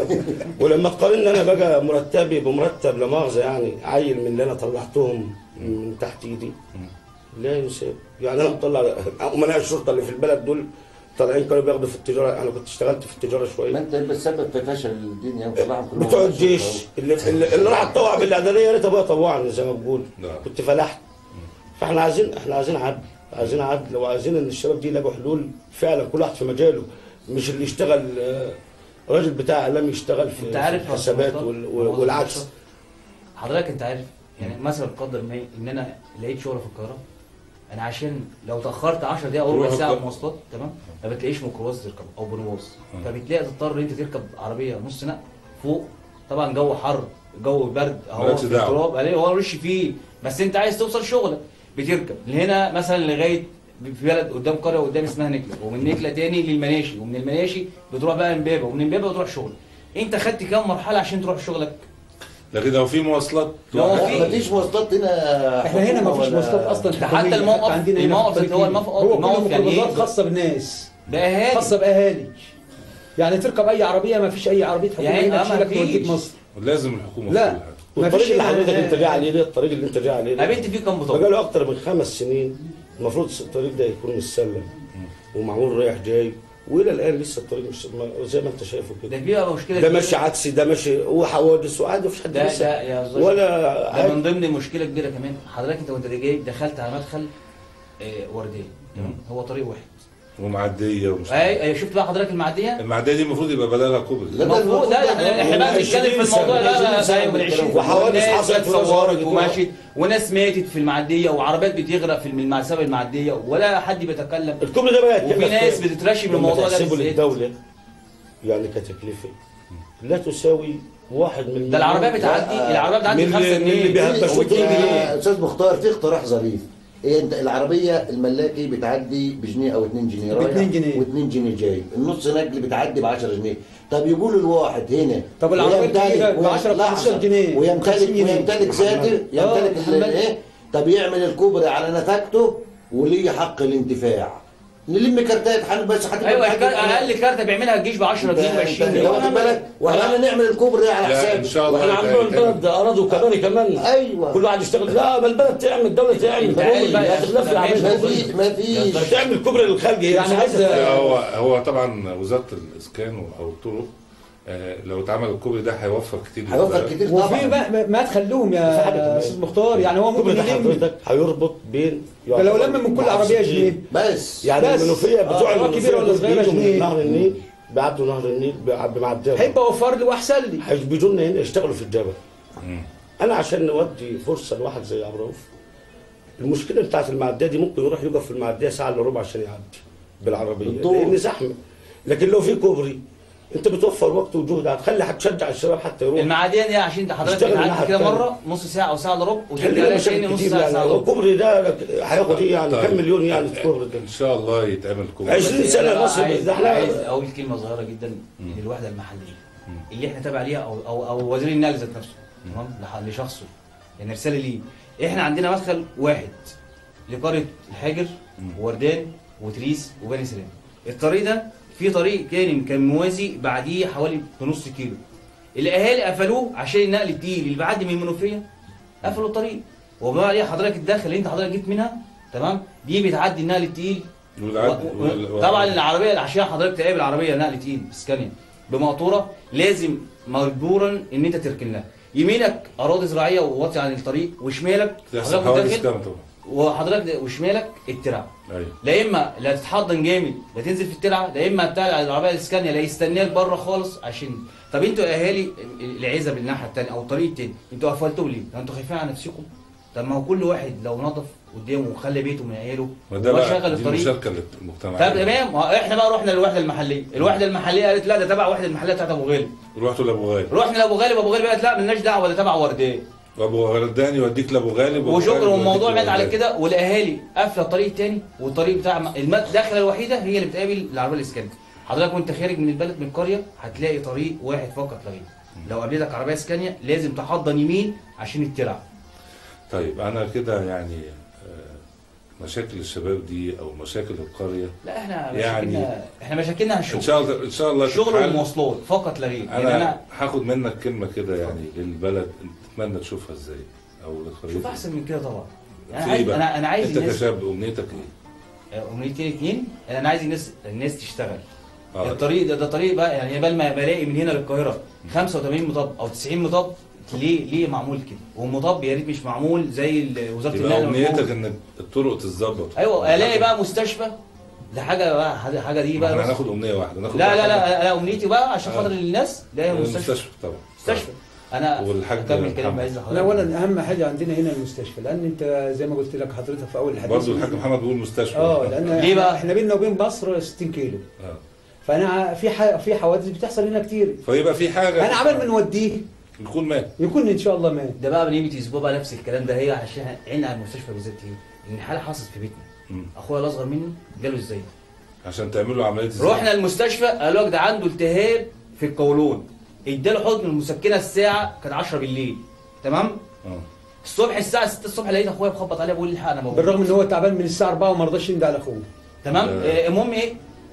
ولما تقارن انا بقى مرتبي بمرتب لا مؤاخذه يعني عيل من اللي انا طلعتهم من تحت ايدي لا يساوي يعني انا مطلع امناء الشرطه اللي في البلد دول طالعين كانوا بياخدوا في التجاره انا كنت اشتغلت في التجاره ما شويه انت بتسبب في فشل الدنيا وطلعهم كلهم بتوع الجيش اللي, اللي, اللي راح اتطوع بالاعداديه يا ريت ابويا طوعني زي ما بقول نعم. كنت فلحت فاحنا عايزين احنا عايزين عدل عايزين عدل وعايزين ان الشباب دي يلاقوا حلول فعلا كل واحد في مجاله مش اللي يشتغل آه، راجل بتاع اعلام يشتغل في انت عارف في يا حسابات أستاذ وال- مختار؟ وال- والعكس حضرتك انت عارف يعني مثلا قدر ما ان انا لقيت شغل في القاهره انا عشان لو تاخرت 10 دقايق او ربع تروح ساعه القاهرة. مواصلات تمام ما بتلاقيش ميكروباص تركب او بنواص فبتلاقي تضطر ان انت تركب عربيه نص نقل فوق طبعا جو حر جو برد اهو مالكش في دعوة. التراب عليه هو مش فيه بس انت عايز توصل شغلك بتركب لهنا مثلا لغايه في بلد قدام قريه قدام اسمها نكله ومن نكله تاني للمناشي ومن المناشي بتروح بقى امبابه ومن امبابه بتروح شغل انت خدت كام مرحله عشان تروح شغلك لكن لو في مواصلات لو لا في- مفيش مواصلات هنا احنا هنا ما حكومة فيش ولا- مواصلات اصلا ده حتى حكومية. الموقف- عندنا هنا الموقف في اللي هو التركيب. الموقف- هو الموقف كله يعني ميكروباصات ايه؟ خاصه بالناس ده اهالي خاصه باهالي يعني تركب اي عربيه ما فيش اي عربيه حكومه يعني هنا آه، ما تشيلك توديك فيش. مصر ولازم الحكومه لا. في كل حاجه ما والطريق فيش اللي هنا- حضرتك انت جاي عليه ده الطريق اللي انت جاي عليه ده قابلت فيه كام بطاقه بقاله اكتر من خمس سنين المفروض الطريق ده يكون متسلم ومعمول رايح جاي والى الان لسه الطريق مش ما- زي ما انت شايفه ده كده بيبقى مشكله ده كبيرة. ماشي عكسي ده ماشي وحوادث وعادي مفيش حد ده لسه ده يا أستاذ ولا ده من ضمن مشكله كبيره كمان حضرتك انت وانت جاي دخلت على مدخل آه، ورديه تمام هو طريق واحد ومعديه ومش اي اي شفت بقى حضرتك المعديه المعديه دي المفروض يبقى بدلها كوبري لا، ده المفروض ده احنا احنا بقى بنتكلم في الموضوع ده 20 سنة بقى من 20 وحوادث وناس حصلت في اتصورت الأسواق وماشت وناس ماتت في المعديه وعربيات بتغرق في الم- بسبب المعديه ولا حد بيتكلم الكوبري ده بقى وفي يتكلف ناس كام؟ بتترشي من لما الموضوع ده تحسبه بالذات. للدوله يعني كتكلفه لا تساوي واحد من ده العربيه بتعدي العربيه بتعدي من 5 اللي- من اللي جنيه بيهبشوا و2 جنيه يا استاذ مختار في اقتراح ظريف إيه انت العربيه الملاكي بتعدي بجنيه او 2 جنيه رايح باتنين جنيه. و2 جنيه جاي النص نقل بتعدي ب 10 جنيه طب يقول الواحد هنا طب العربية ويمتلك- الجديدة ب 10 لحظة. 15 جنيه، ويمتلك 50 جنيه. ويمتلك زادر يمتلك محمد. ال- ايه طب يعمل الكوبري على نفقته وليه حق الانتفاع نلم كارتات حل بس هتبقى ايوه بتعدي- الكار- اقل كارته بيعملها الجيش ب 10 جنيه و20 انت- جنيه واخد بالك واحنا نعمل الكوبري على لا، حساب ان شاء الله واحنا عندنا يتعمل. البلد ارادوا كمان كمان ايوه كل واحد يشتغل لا ما البلد تعمل الدوله تعمل تعالي بقى يا هتتلف أستاذ العمليه ما كوبري. في ما في تعمل كوبري للخارجي يعني عايز- لا، هو هو طبعا وزاره الاسكان او الطرق آه، لو اتعمل الكوبري ده هيوفر كتير هيوفر للبلد. كتير وفي طبعا ما, ما- ما تخلوهم في حاجة يا كمان. استاذ مختار يعني هو ممكن الكوبري ده يلم حضرتك هيربط بين ده لو لم من كل عربيه جنيه بس يعني بس. المنوفيه بتوع آه، المنوفيه كبيرة ولا دول صغيرة بيجوا من جنيه. نهر النيل بيعدوا نهر النيل بمعديه هيبقى وفر لي واحسن لي هيجبدوا لنا هنا يشتغلوا في الجبل انا عشان نودي فرصه لواحد زي عبد الرؤوف المشكله بتاعت المعديه دي ممكن يروح يقف في المعديه ساعه الا ربع عشان يعدي بالعربيه بالطول. لان زحمه لكن لو في كوبري انت بتوفر وقت وجهد هتخلي هتشجع الشباب حتى يروح المعاديه دي عشان انت حضرتك اشتغل بتعدي الناحية كده التانية. مره نص ساعه او ساعه الا ربع تحل لنا وترجع مشاكل تاني نص كتير ساعه يعني ساعه الا ربع الكوبري ده هياخد ايه يعني طيب. كام مليون يعني الكوبري ده ان شاء الله يتعمل كوبري 20 بس سنة أنا مصر عايز, ده احنا- عايز اقول كلمه صغيره جدا للوحده المحليه اللي احنا تابع ليها او او او وزير النقل ذات نفسه تمام لح- لشخصه يعني رساله ليه احنا عندنا مدخل واحد لقريه الحاجر ووردان وتريس وبني سلام الطريق ده في طريق تاني كان موازي بعديه حوالي بنص كيلو الاهالي قفلوه عشان النقل التقيل اللي بيعدي من المنوفيه قفلوا الطريق وبناء عليه حضرتك الداخل اللي انت حضرتك جيت منها تمام دي بتعدي النقل التقيل والعد- و- وال- و- طبعا العربيه عشان حضرتك تقابل عربيه نقل تقيل اسكانيا بمقطوره لازم مجبورا ان انت تركن لها يمينك اراضي زراعيه وواطي عن الطريق وشمالك تحصل حضرتك حوادث داخل كام طبعا وحضرتك وشمالك الترع ايوه لا اما لا تتحضن جامد لا تنزل في الترعه لا اما بتاع العربيه الاسكانيا لا يستناك بره خالص عشان طب انتوا يا اهالي العزب الناحيه الثانيه او الطريق الثاني انتوا قفلتوا ليه؟ انتوا خايفين على نفسكم؟ طب ما هو كل واحد لو نظف قدامه وخلى بيته من عياله ما ده وهو بقى شغل دي الطريق المشاركه المجتمعيه طب تمام ما احنا بقى رحنا للوحده المحليه، الوحده المحليه قالت لا ده تبع وحده المحليه بتاعت ابو غالب، رحتوا لابو غالب رحنا لابو غالب ابو غالب قالت لا مالناش دعوه ده تبع ورديه، وابو غردان يوديك لابو غالب وأبو وشكرا غالب والموضوع يوديك مات على لأبو كده والاهالي قافله الطريق الثاني والطريق بتاع الداخله الوحيده هي اللي بتقابل العربيه الاسكانيه، حضرتك وانت خارج من البلد من القريه هتلاقي طريق واحد فقط لا غير، لو قابلتك عربيه اسكانيا لازم تحضن يمين عشان الترع، طيب انا كده يعني آه، مشاكل الشباب دي او مشاكل القريه لا احنا يعني- مشاكلنا احنا مشاكلنا ان الشغل شاء الله ان شاء الله شغل تتحل. والمواصلات فقط لا غير، يعني انا انا هاخد منك كلمه كده يعني للبلد تتمنى تشوفها ازاي او للقريه شوف احسن من كده طبعا في انا إيه عايز بقى؟ انا انا عايز انت الناس كشاب امنيتك ايه؟ امنيتين اتنين انا عايز الناس الناس تشتغل آه. الطريق ده ده طريق بقى يعني بال ما بلاقي من هنا للقاهره 85 مطب او 90 مطب ليه ليه معمول كده والمطب يا ريت مش معمول زي ال- وزاره يبقى النقل امنيتك والمرور. ان الطرق تتظبط ايوه الاقي بقى مستشفى ده حاجه بقى حاجه حاجة دي احنا بقى هناخد امنيه واحده ناخد لا لا واحدة. لا انا امنيتي بقى عشان آه. خاطر الناس لا مستشفى المستشفى طبعا مستشفى انا والحاج اكمل كلام محمد. عايز لا لحضرتك اولا اهم حاجه عندنا هنا المستشفى لان انت زي ما قلت لك حضرتك في اول الحديث برضه الحاج محمد بيقول مستشفى اه لان ليه بقى؟ احنا بيننا وبين مصر 60 كيلو آه. فانا في ح... في حوادث بتحصل هنا كتير فيبقى في حاجه انا عبال ما نوديه يكون مات يكون ان شاء الله مات ده بقى بنيجي اسبوع بقى نفس الكلام ده هي عشان عين على المستشفى بالذات ايه؟ ان الحاله حصلت في بيتنا مم. اخويا الاصغر مني جاله ازاي؟ عشان تعملوا عمليه ازاي؟ رحنا المستشفى قالوا لك ده عنده التهاب في القولون اداله حقن المسكنه الساعه كانت 10 بالليل تمام؟ اه الصبح الساعه 6 الصبح لقيت اخويا بخبط عليا بيقول لي الحق انا موجود بالرغم ان هو تعبان من الساعه 4 وما رضاش يندى على اخوه تمام؟ آه. آه، المهم ايه؟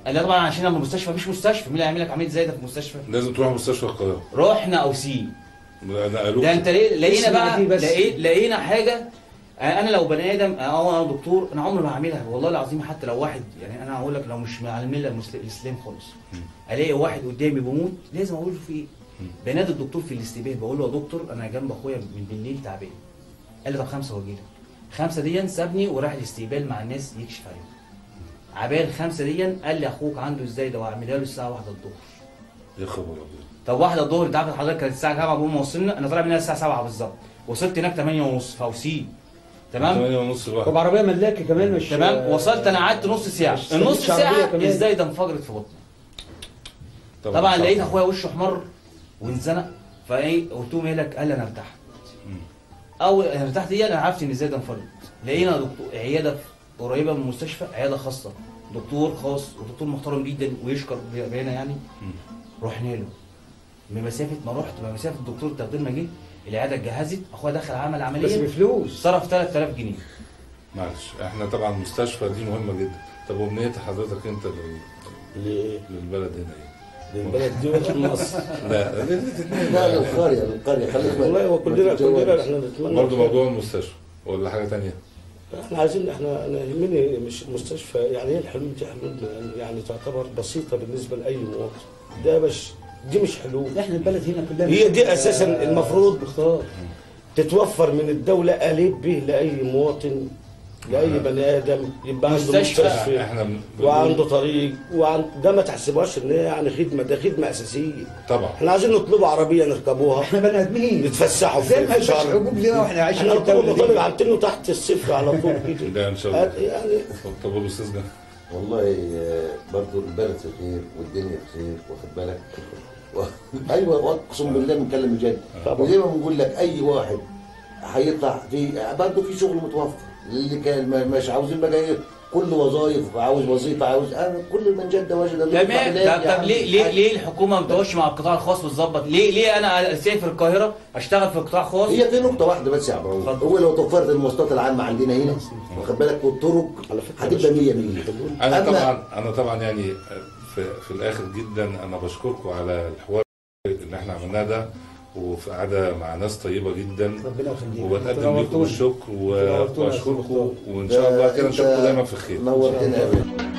قال لي طبعا عشان انا مستشفى مفيش مستشفى مين اللي هيعمل لك عمليه زي ده في مستشفى لازم تروح مستشفى القاهره رحنا اوسي نقلوك ده انت ليه لقينا اسمع بقى دي بس. لقيت لقينا حاجه انا لو بني ادم اه انا دكتور انا عمري ما هعملها والله العظيم حتى لو واحد يعني انا هقول لك لو مش مع المله المسل- الاسلام خالص الاقي واحد قدامي بيموت لازم اقول له في ايه بنادي الدكتور في الاستقبال بقول له يا دكتور انا جنب اخويا من بالليل تعبان قال لي طب خمسه واجي لك خمسه دي سابني وراح الاستقبال مع الناس يكشف عليهم عبال خمسه دي قال لي اخوك عنده ازاي ده وهعملها له الساعه 1 الظهر يا خبر ابيض طب واحدة الظهر انت عارف حضرتك كانت الساعة 7 بقوم وصلنا انا طالع منها الساعة 7 بالظبط وصلت هناك 8 ونص في اوسي تمام 8 ونص الواحد وبعربيه ملاكي كمان مش تمام وصلت انا قعدت نص ساعة مش النص سندوتش عربية ساعة كمان. ازاي ده انفجرت في بطني طبعا لقيت اخويا وشه احمر وانزنق فايه قلت له مالك قال لي انا ارتحت اول انا ارتحت دي انا عرفت ان ازاي ده انفجر لقينا دكتور عياده قريبه من المستشفى عياده خاصه دكتور خاص ودكتور محترم جدا ويشكر بينا يعني رحنا له بمسافه ما رحت بمسافه الدكتور تقدير ما جه العياده اتجهزت اخويا دخل عمل بس عمليه بفلوس صرف 3000 جنيه معلش احنا طبعا المستشفى دي مهمه جدا طب ومنيه حضرتك انت لل... ليه؟ للبلد هنا ايه؟ للبلد دي ولا مصر لا للاثنين لا للقريه للقريه خليك ما- والله هو ما كلنا تتجوزش. كلنا احنا نتمنى برضه موضوع المستشفى ولا حاجه تانية احنا عايزين احنا انا يهمني مش المستشفى يعني هي الحلول دي حلول يعني تعتبر بسيطه بالنسبه لاي مواطن ده مش دي مش حلول احنا البلد هنا كلها هي مش- دي اساسا آه، المفروض اختار تتوفر من الدوله اليف به لاي مواطن لاي بني ادم يبقى عنده مستشفى. مستشفى احنا بنقول- وعنده طريق وعن ده ما تحسبهاش ان هي يعني خدمه ده خدمه اساسيه طبعا احنا عايزين نطلبوا عربيه نركبوها احنا بني ادمين نتفسحوا زي ما في يبقاش شهر حقوق لنا واحنا عايشين احنا في نطلب الدوله مطالب دي عاملينه تحت الصفر على طول كده لا ان شاء هات- الله يعني طب والاستاذ ده والله آه، برضو البلد في خير والدنيا في خير واخد بالك و... ايوه اقسم بالله بنتكلم بجد طبعا. وزي ما بنقول لك اي واحد هيطلع في برضه في شغل متوفر اللي كان ما- مش عاوزين بقى ايه كل وظائف عاوز وظيفه عاوز أنا كل من جد وجد اللي يطلع تمام بالليل طب, يا طب عم ليه ليه الحاج. ليه الحكومه ما بتقعدش مع القطاع الخاص وتظبط ليه ليه انا اسافر القاهره اشتغل في قطاع خاص هي في نقطة واحدة بس يا عبد اتفضل. هو لو توفرت المواصلات العامة عندنا هنا واخد بالك والطرق على فكرة هتبقى مش- 100 100 انا أما- طبعا انا طبعا يعني في, في الاخر جدا انا بشكركم على الحوار اللي احنا عملناه ده وفي قعده مع ناس طيبه جدا ربنا يخليك وبتقدم لكم نورتونا. الشكر و- نورتونا يا واشكركم دكتور. وان شاء الله كده أنت نشوفكم دايما في خير نورتنا يا باشا